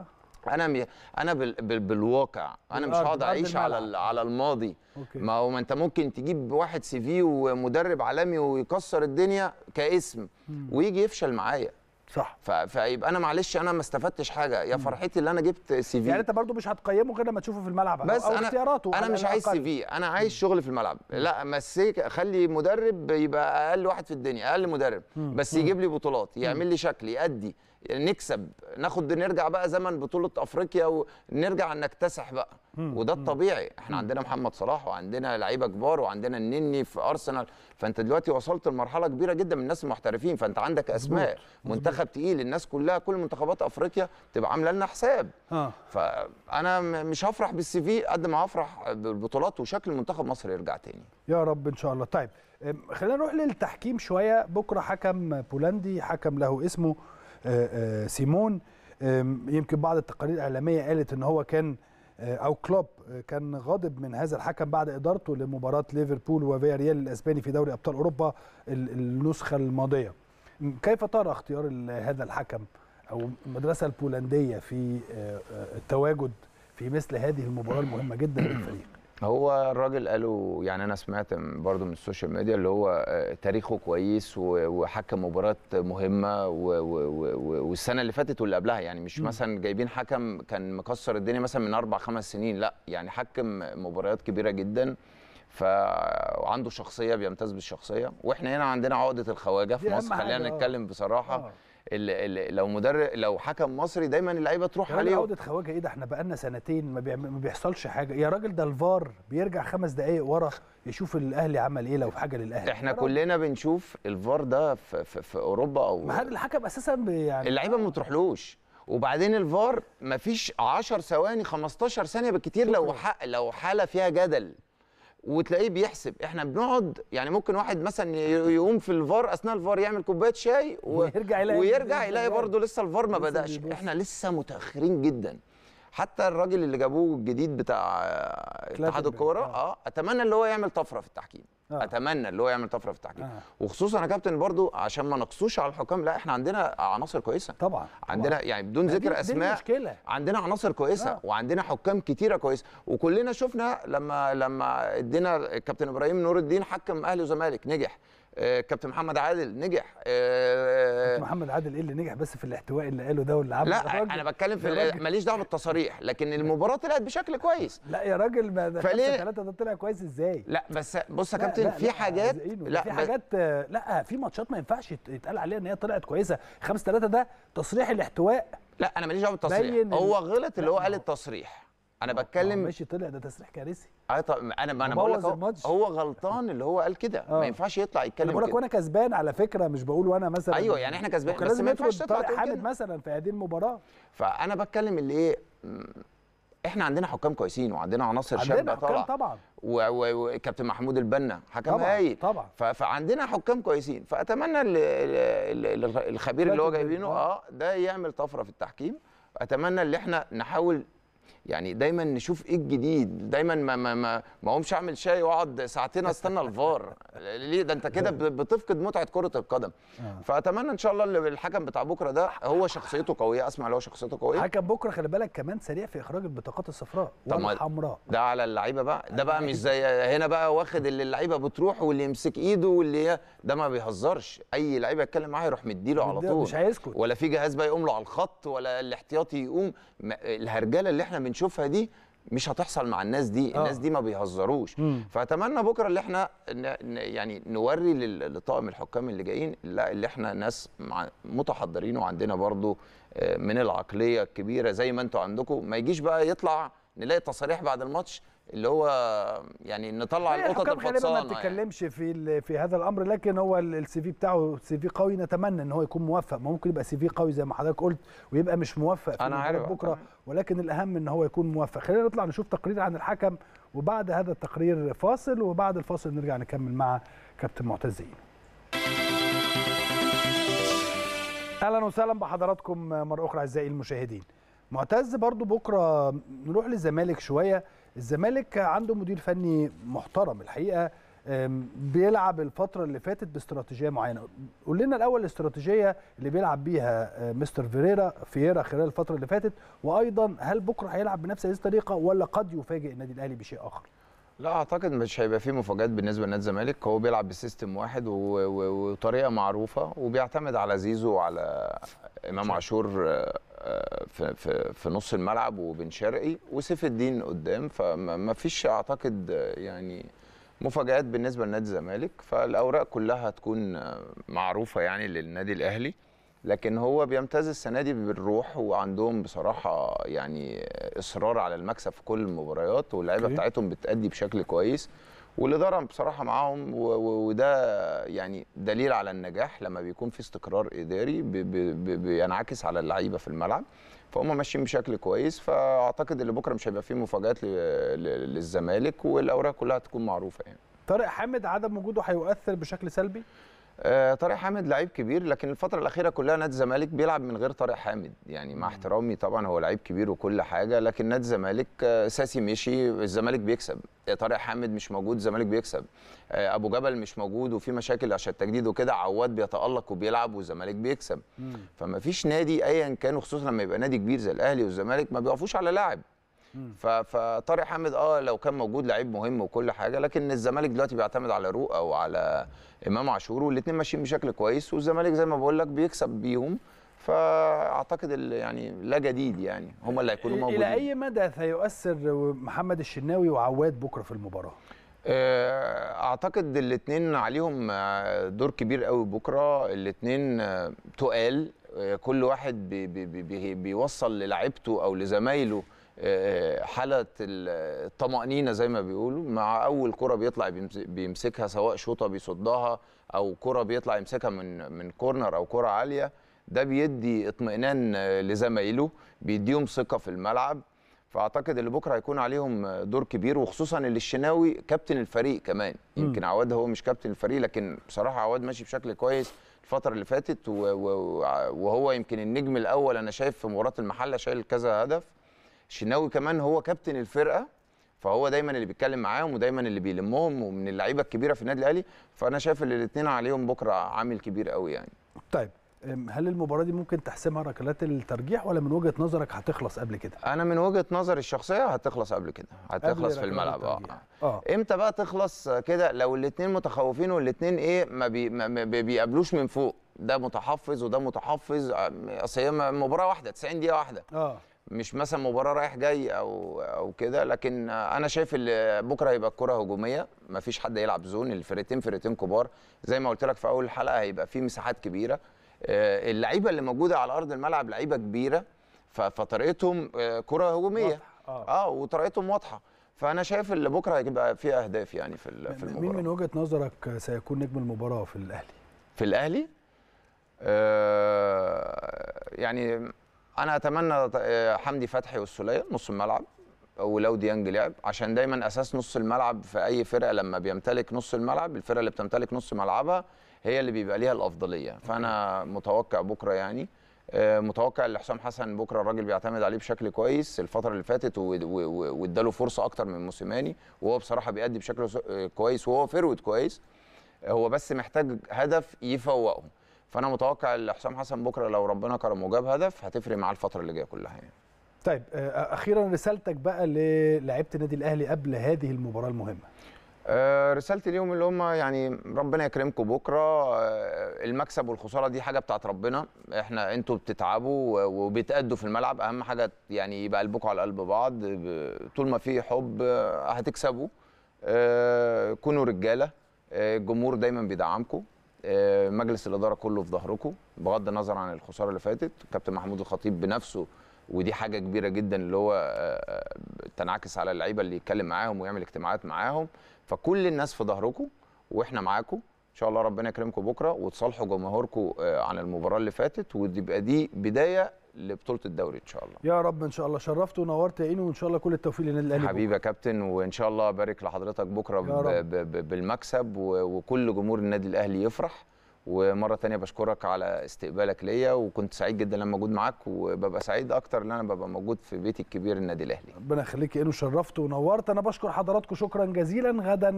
Speaker 8: انا م... انا بال... بال... بالواقع انا مش
Speaker 1: بالأرض-
Speaker 8: هقعد
Speaker 1: بأرض
Speaker 8: اعيش على
Speaker 1: الملعب.
Speaker 8: ال... على الماضي
Speaker 1: أوكي.
Speaker 8: ما هو ما انت ممكن تجيب واحد سي في ومدرب عالمي ويكسر الدنيا كاسم ويجي يفشل معايا
Speaker 1: صح
Speaker 8: ف... فيبقى انا معلش انا ما استفدتش حاجه يا فرحتي اللي انا جبت سي في
Speaker 1: يعني انت برضو مش هتقيمه غير لما تشوفه في الملعب أو-
Speaker 8: بس
Speaker 1: او
Speaker 8: انا
Speaker 1: اختياراته
Speaker 8: انا
Speaker 1: على
Speaker 8: مش عايز
Speaker 1: الأقل.
Speaker 8: سي في انا عايز شغل في الملعب لا مسيك خلي مدرب يبقى اقل واحد في الدنيا اقل مدرب بس يجيب لي بطولات يعمل لي شكل يأدي نكسب ناخد نرجع بقى زمن بطولة افريقيا ونرجع نكتسح بقى وده الطبيعي احنا عندنا محمد صلاح وعندنا لعيبه كبار وعندنا النني في ارسنال فانت دلوقتي وصلت لمرحله كبيره جدا من الناس المحترفين فانت عندك اسماء منتخب تقيل الناس كلها كل منتخبات افريقيا تبقى عامله لنا حساب
Speaker 1: اه
Speaker 8: فانا م- مش هفرح بالسي في قد ما هفرح بالبطولات وشكل منتخب مصر يرجع تاني
Speaker 1: يا رب ان شاء الله طيب أم، خلينا نروح للتحكيم شويه بكره حكم بولندي حكم له اسمه آه، آه، سيمون أم، يمكن بعض التقارير الاعلاميه قالت ان هو كان آه، او كلوب آه، كان غاضب من هذا الحكم بعد ادارته لمباراه ليفربول وفياريال الاسباني في دوري ابطال اوروبا ال- النسخه الماضيه م، كيف ترى اختيار ال- هذا الحكم او المدرسه البولنديه في آه، آه، التواجد في مثل هذه المباراه المهمه جدا للفريق
Speaker 8: هو الراجل قالوا يعني انا سمعت برضو من السوشيال ميديا اللي هو آه، تاريخه كويس و- وحكم مباراه مهمه و- و- و- والسنه اللي فاتت واللي قبلها يعني مش مثلا جايبين حكم كان مكسر الدنيا مثلا من اربع خمس سنين لا يعني حكم مباريات كبيره جدا ف وعنده شخصيه بيمتاز بالشخصيه واحنا هنا عندنا عقده الخواجه في
Speaker 1: دي أهم
Speaker 8: مصر خلينا
Speaker 1: حاجة، آه.
Speaker 8: نتكلم بصراحه
Speaker 1: آه.
Speaker 8: ال- ال- لو مدرب لو حكم مصري دايما اللعيبه تروح
Speaker 1: يا راجل
Speaker 8: عليه
Speaker 1: عودة خواجه ايه ده احنا بقالنا سنتين ما, بيعمل ما بيحصلش حاجه يا راجل ده الفار بيرجع خمس دقايق ورا يشوف الاهلي عمل ايه لو في حاجه للاهلي
Speaker 8: احنا
Speaker 1: يا راجل،
Speaker 8: كلنا بنشوف الفار ده في, في, في اوروبا او
Speaker 1: ما هذا الحكم اساسا بي- يعني
Speaker 8: اللعيبه ما بتروحلوش وبعدين الفار مفيش 10 ثواني 15 ثانيه بالكتير لو حق لو حاله فيها جدل وتلاقيه بيحسب احنا بنقعد يعني ممكن واحد مثلا ي- يقوم في الفار اثناء الفار يعمل كوبايه شاي و...
Speaker 1: ويرجع يلاقي
Speaker 8: ويرجع
Speaker 1: لسه
Speaker 8: يلاقي
Speaker 1: جاي.
Speaker 8: برضه لسه الفار ما
Speaker 1: لسه
Speaker 8: بداش
Speaker 1: بيبص.
Speaker 8: احنا لسه متاخرين جدا حتى الراجل اللي جابوه الجديد بتاع آه، اتحاد
Speaker 1: كلاتنبرج،
Speaker 8: الكوره
Speaker 1: آه.
Speaker 8: اه اتمنى اللي هو يعمل طفره في التحكيم
Speaker 1: آه.
Speaker 8: اتمنى اللي هو يعمل طفره في التحكيم
Speaker 1: آه.
Speaker 8: وخصوصا يا كابتن برضو عشان ما نقصوش على الحكام لا احنا عندنا عناصر كويسه
Speaker 1: طبعا
Speaker 8: عندنا يعني بدون
Speaker 1: ما دي-
Speaker 8: ذكر
Speaker 1: دي
Speaker 8: اسماء
Speaker 1: المشكلة.
Speaker 8: عندنا عناصر كويسه
Speaker 1: آه.
Speaker 8: وعندنا حكام كتيره كويسه وكلنا شفنا لما لما ادينا الكابتن ابراهيم نور الدين حكم اهلي وزمالك نجح آه، كابتن محمد عادل نجح آه،
Speaker 1: محمد عادل ايه اللي نجح بس في الاحتواء اللي قاله ده واللي عمله
Speaker 8: لا
Speaker 1: يا راجل.
Speaker 8: انا بتكلم في
Speaker 1: يا
Speaker 8: ال-
Speaker 1: راجل.
Speaker 8: ماليش دعوه بالتصاريح لكن المباراه طلعت بشكل كويس
Speaker 1: لا يا راجل ما ده
Speaker 8: فليه؟
Speaker 1: 3 ده طلع كويس ازاي
Speaker 8: لا بس بص يا
Speaker 1: لا،
Speaker 8: كابتن
Speaker 1: لا،
Speaker 8: في
Speaker 1: لا،
Speaker 8: حاجات
Speaker 1: زينو،
Speaker 8: لا
Speaker 1: في
Speaker 8: بس-
Speaker 1: حاجات آه، لا في ماتشات ما ينفعش يت- يتقال عليها ان هي طلعت كويسه 5 3 ده تصريح الاحتواء
Speaker 8: لا انا ماليش دعوه بالتصريح
Speaker 1: بين ال-
Speaker 8: هو غلط اللي هو
Speaker 1: لا،
Speaker 8: قال
Speaker 1: ما هو-
Speaker 8: التصريح انا
Speaker 1: ما هو
Speaker 8: بتكلم
Speaker 1: ماشي طلع ده تصريح كارثي
Speaker 8: اه طب انا ما انا
Speaker 1: وبوظ
Speaker 8: بقول لك هو,
Speaker 1: الماتش.
Speaker 8: هو غلطان اللي هو قال كده
Speaker 1: آه.
Speaker 8: ما ينفعش يطلع
Speaker 1: انا
Speaker 8: يتكلم
Speaker 1: بقول لك
Speaker 8: كده
Speaker 1: وانا كسبان على فكره مش بقول وانا مثلا
Speaker 8: ايوه يعني احنا كسبان
Speaker 1: وكان
Speaker 8: بس
Speaker 1: لازم
Speaker 8: ما
Speaker 1: يطرد
Speaker 8: ينفعش تطلع
Speaker 1: طارق
Speaker 8: تقول
Speaker 1: حامد
Speaker 8: كده
Speaker 1: مثلا في هذه المباراه
Speaker 8: فانا بتكلم اللي ايه م، احنا عندنا حكام كويسين وعندنا عناصر
Speaker 1: عندنا
Speaker 8: شابه
Speaker 1: حكام
Speaker 8: طالعه
Speaker 1: طبعا
Speaker 8: و- و- وكابتن محمود البنا حكم
Speaker 1: طبعا
Speaker 8: هايل
Speaker 1: طبعا
Speaker 8: ف- فعندنا حكام كويسين فاتمنى ال- ال- ال- الخبير اللي هو
Speaker 1: كلاتنبرج،
Speaker 8: جايبينه
Speaker 1: آه.
Speaker 8: اه ده يعمل طفره في التحكيم اتمنى ان احنا نحاول يعني دايما نشوف ايه الجديد دايما ما ما ما ما اقومش اعمل شاي واقعد ساعتين استنى الفار ليه ده انت كده ب- بتفقد متعه كره القدم فاتمنى ان شاء الله اللي الحكم بتاع بكره ده هو شخصيته قويه اسمع اللي هو شخصيته قويه
Speaker 1: حكم بكره خلي بالك كمان سريع في اخراج البطاقات الصفراء
Speaker 8: طب ما-
Speaker 1: والحمراء
Speaker 8: ده على اللعيبه بقى ده بقى مش زي هنا بقى واخد اللي اللعيبه بتروح واللي يمسك ايده واللي ده ما بيهزرش اي لعيبه يتكلم معاه يروح مديله على
Speaker 1: مديله،
Speaker 8: طول
Speaker 1: مش هيسكت.
Speaker 8: ولا في جهاز بقى يقوم له على الخط ولا الاحتياطي يقوم ما- الهرجله اللي احنا بنشوفها دي مش هتحصل مع الناس دي
Speaker 1: آه.
Speaker 8: الناس دي ما بيهزروش فاتمنى بكره اللي احنا ن- ن- يعني نوري لل- لطاقم الحكام اللي جايين لا اللي احنا ناس مع- متحضرين وعندنا برضو آه، من العقليه الكبيره زي ما انتوا عندكم ما يجيش بقى يطلع نلاقي تصاريح بعد الماتش اللي هو يعني نطلع
Speaker 1: هي
Speaker 8: القطط
Speaker 1: الحكام غالبا ما
Speaker 8: الفطسانه يعني.
Speaker 1: بتتكلمش في ال- في هذا الامر لكن هو السي في بتاعه سي في قوي نتمنى ان هو يكون موفق ما ممكن يبقى سي في قوي زي ما حضرتك قلت ويبقى مش موفق في
Speaker 8: أنا
Speaker 1: مباراة
Speaker 8: عارف.
Speaker 1: بكره ولكن الاهم ان هو يكون موفق خلينا نطلع نشوف تقرير عن الحكم وبعد هذا التقرير فاصل وبعد الفاصل نرجع نكمل مع كابتن معتز زين اهلا وسهلا بحضراتكم مره اخرى اعزائي المشاهدين معتز برضو بكره نروح للزمالك شويه الزمالك عنده مدير فني محترم الحقيقه أم، بيلعب الفتره اللي فاتت باستراتيجيه معينه قول لنا الاول الاستراتيجيه اللي بيلعب بيها آه، مستر فيريرا فييرا خلال الفتره اللي فاتت وايضا هل بكره هيلعب بنفس هذه الطريقه ولا قد يفاجئ النادي الاهلي بشيء اخر
Speaker 8: لا اعتقد مش هيبقى فيه مفاجآت بالنسبه لنادي الزمالك هو بيلعب بسيستم واحد و- و- وطريقه معروفه وبيعتمد على زيزو وعلى امام عاشور آه، آه، في في في نص الملعب وبن شرقي وسيف الدين قدام فما ما فيش اعتقد آه، يعني مفاجآت بالنسبه لنادي الزمالك فالاوراق كلها هتكون آه، معروفه يعني للنادي الاهلي لكن هو بيمتاز السنه دي بالروح وعندهم بصراحه يعني اصرار على المكسب في كل المباريات واللعيبه
Speaker 1: أوكي.
Speaker 8: بتاعتهم بتأدي بشكل كويس والاداره بصراحه معاهم و- و- وده يعني دليل على النجاح لما بيكون في استقرار اداري ب- ب- ب- بينعكس على اللعيبه في الملعب فهم ماشيين بشكل كويس فاعتقد ان بكره مش هيبقى فيه مفاجات ل- ل- للزمالك والاوراق كلها هتكون معروفه يعني
Speaker 1: طارق حامد عدم وجوده هيؤثر بشكل سلبي
Speaker 8: آه، طارق حامد لعيب كبير لكن الفترة الأخيرة كلها نادي الزمالك بيلعب من غير طارق حامد يعني مع احترامي طبعا هو لعيب كبير وكل حاجة لكن نادي الزمالك آه، ساسي مشي الزمالك بيكسب آه، طارق حامد مش موجود الزمالك بيكسب آه، أبو جبل مش موجود وفي مشاكل عشان التجديد وكده عواد بيتألق وبيلعب والزمالك بيكسب فما فيش نادي أيا كان وخصوصا لما يبقى نادي كبير زي الأهلي والزمالك ما بيقفوش على لاعب ف- فطارق حامد اه لو كان موجود لعيب مهم وكل حاجه لكن الزمالك دلوقتي بيعتمد على رؤى وعلى امام عاشور والاثنين ماشيين بشكل كويس والزمالك زي ما بقول لك بيكسب بيهم فاعتقد ال- يعني لا جديد يعني هم اللي هيكونوا موجودين
Speaker 1: الى اي مدى سيؤثر محمد الشناوي وعواد بكره في المباراه
Speaker 8: آه، اعتقد الاثنين عليهم آه، دور كبير قوي بكره الاثنين تقال آه، كل واحد بي بي بي بي بيوصل للاعيبته او لزمايله آه، حاله ال- الطمانينه زي ما بيقولوا مع اول كره بيطلع بيمس- بيمسكها سواء شوطه بيصدها او كره بيطلع يمسكها من من كورنر او كره عاليه ده بيدي اطمئنان آه، لزمايله بيديهم ثقه في الملعب فاعتقد اللي بكره هيكون عليهم دور كبير وخصوصا اللي الشناوي كابتن الفريق كمان يمكن عواد هو مش كابتن الفريق لكن بصراحه عواد ماشي بشكل كويس الفتره اللي فاتت و- و- وهو يمكن النجم الاول انا شايف في مباراه المحله شايل كذا هدف الشناوي كمان هو كابتن الفرقه فهو دايما اللي بيتكلم معاهم ودايما اللي بيلمهم ومن اللعيبه الكبيره في النادي الاهلي فانا شايف ان الاثنين عليهم بكره عامل كبير قوي يعني
Speaker 1: طيب أم، هل المباراه دي ممكن تحسمها ركلات الترجيح ولا من وجهه نظرك هتخلص قبل كده
Speaker 8: انا من وجهه نظري الشخصيه هتخلص قبل كده هتخلص
Speaker 1: قبل
Speaker 8: في
Speaker 1: ركلات
Speaker 8: الملعب اه
Speaker 1: الترجيح. اه
Speaker 8: امتى بقى تخلص كده لو الاثنين متخوفين والاثنين ايه ما, بي ما ما بي- بيقابلوش من فوق ده متحفظ وده متحفظ اصل هي مباراه واحده 90 دقيقه واحده
Speaker 1: اه
Speaker 8: مش مثلا مباراه رايح جاي او او كده لكن انا شايف ان بكره هيبقى الكره هجوميه ما فيش حد يلعب زون الفرقتين فرقتين كبار زي ما قلت لك في اول الحلقه هيبقى في مساحات كبيره آه، اللعيبه اللي موجوده على ارض الملعب لعيبه كبيره ف- فطريقتهم آه، كره هجوميه
Speaker 1: واضحة، آه.
Speaker 8: اه وطريقتهم واضحه فانا شايف اللي بكره هيبقى فيه اهداف يعني في ال- في
Speaker 1: مين
Speaker 8: المباراه
Speaker 1: من وجهه نظرك سيكون نجم المباراه في الاهلي
Speaker 8: في الاهلي آه، يعني انا اتمنى آه، حمدي فتحي والسوليه نص الملعب ولو ديانج لعب عشان دايما اساس نص الملعب في اي فرقه لما بيمتلك نص الملعب الفرقه اللي بتمتلك نص ملعبها هي اللي بيبقى ليها الافضليه فانا متوقع بكره يعني آه، متوقع ان حسام حسن بكره الراجل بيعتمد عليه بشكل كويس الفتره اللي فاتت و- و- و- واداله فرصه اكتر من موسيماني وهو بصراحه بيأدي بشكل س- آه، كويس وهو فيرود كويس هو بس محتاج هدف يفوقه فانا متوقع ان حسام حسن بكره لو ربنا كرمه وجاب هدف هتفرق معاه الفتره اللي جايه كلها يعني
Speaker 1: طيب آه، اخيرا رسالتك بقى للاعيبه النادي الاهلي قبل هذه المباراه المهمه
Speaker 8: آه، رسالتي ليهم اللي هم يعني ربنا يكرمكم بكره آه، المكسب والخساره دي حاجه بتاعت ربنا احنا انتوا بتتعبوا و- وبتأدوا في الملعب اهم حاجه يعني يبقى قلبكم على قلب بعض ب- طول ما في حب آه، هتكسبوا آه، كونوا رجاله آه، الجمهور دايما بيدعمكم آه، مجلس الاداره كله في ظهركم بغض النظر عن الخساره اللي فاتت كابتن محمود الخطيب بنفسه ودي حاجه كبيره جدا اللي هو آه، آه، تنعكس على اللعيبه اللي يتكلم معاهم ويعمل اجتماعات معاهم فكل الناس في ظهركم واحنا معاكم ان شاء الله ربنا يكرمكم بكره وتصالحوا جمهوركم آه، عن المباراه اللي فاتت وتبقى دي بدايه لبطوله الدوري ان شاء الله
Speaker 1: يا رب ان شاء الله شرفت ونورت يا اينو وان شاء الله كل التوفيق للنادي الاهلي
Speaker 8: حبيبي يا كابتن وان شاء الله ابارك لحضرتك بكره
Speaker 1: يا
Speaker 8: ب-
Speaker 1: رب.
Speaker 8: ب- ب- بالمكسب و- وكل جمهور النادي الاهلي يفرح ومره تانية بشكرك على استقبالك ليا وكنت سعيد جدا لما موجود معاك وببقى سعيد اكتر ان انا ببقى موجود في بيتي الكبير النادي الاهلي
Speaker 1: ربنا يخليك يا اينو شرفت ونورت انا بشكر حضراتكم شكرا جزيلا غدا ان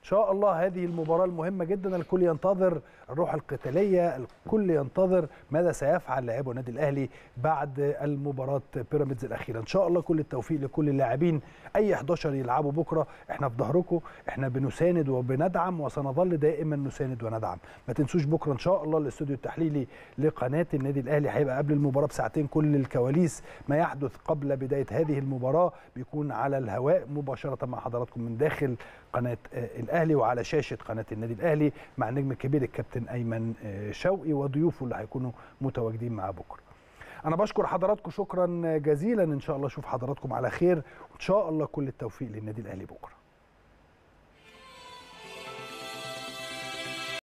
Speaker 1: شاء الله هذه المباراة المهمة جدا الكل ينتظر الروح القتالية الكل ينتظر ماذا سيفعل لاعبو النادي الأهلي بعد المباراة بيراميدز الأخيرة إن شاء الله كل التوفيق لكل اللاعبين أي 11 يلعبوا بكرة إحنا في ظهركم إحنا بنساند وبندعم وسنظل دائما نساند وندعم ما تنسوش بكرة إن شاء الله الاستوديو التحليلي لقناة النادي الأهلي هيبقى قبل المباراة بساعتين كل الكواليس ما يحدث قبل بداية هذه المباراة بيكون على الهواء مباشرة مع حضراتكم من داخل قناة الأهلي وعلى شاشة قناة النادي الأهلي مع النجم الكبير الكابتن أيمن شوقي وضيوفه اللي هيكونوا متواجدين معاه بكرة أنا بشكر حضراتكم شكرا جزيلا إن شاء الله أشوف حضراتكم على خير وإن شاء الله كل التوفيق للنادي الأهلي بكرة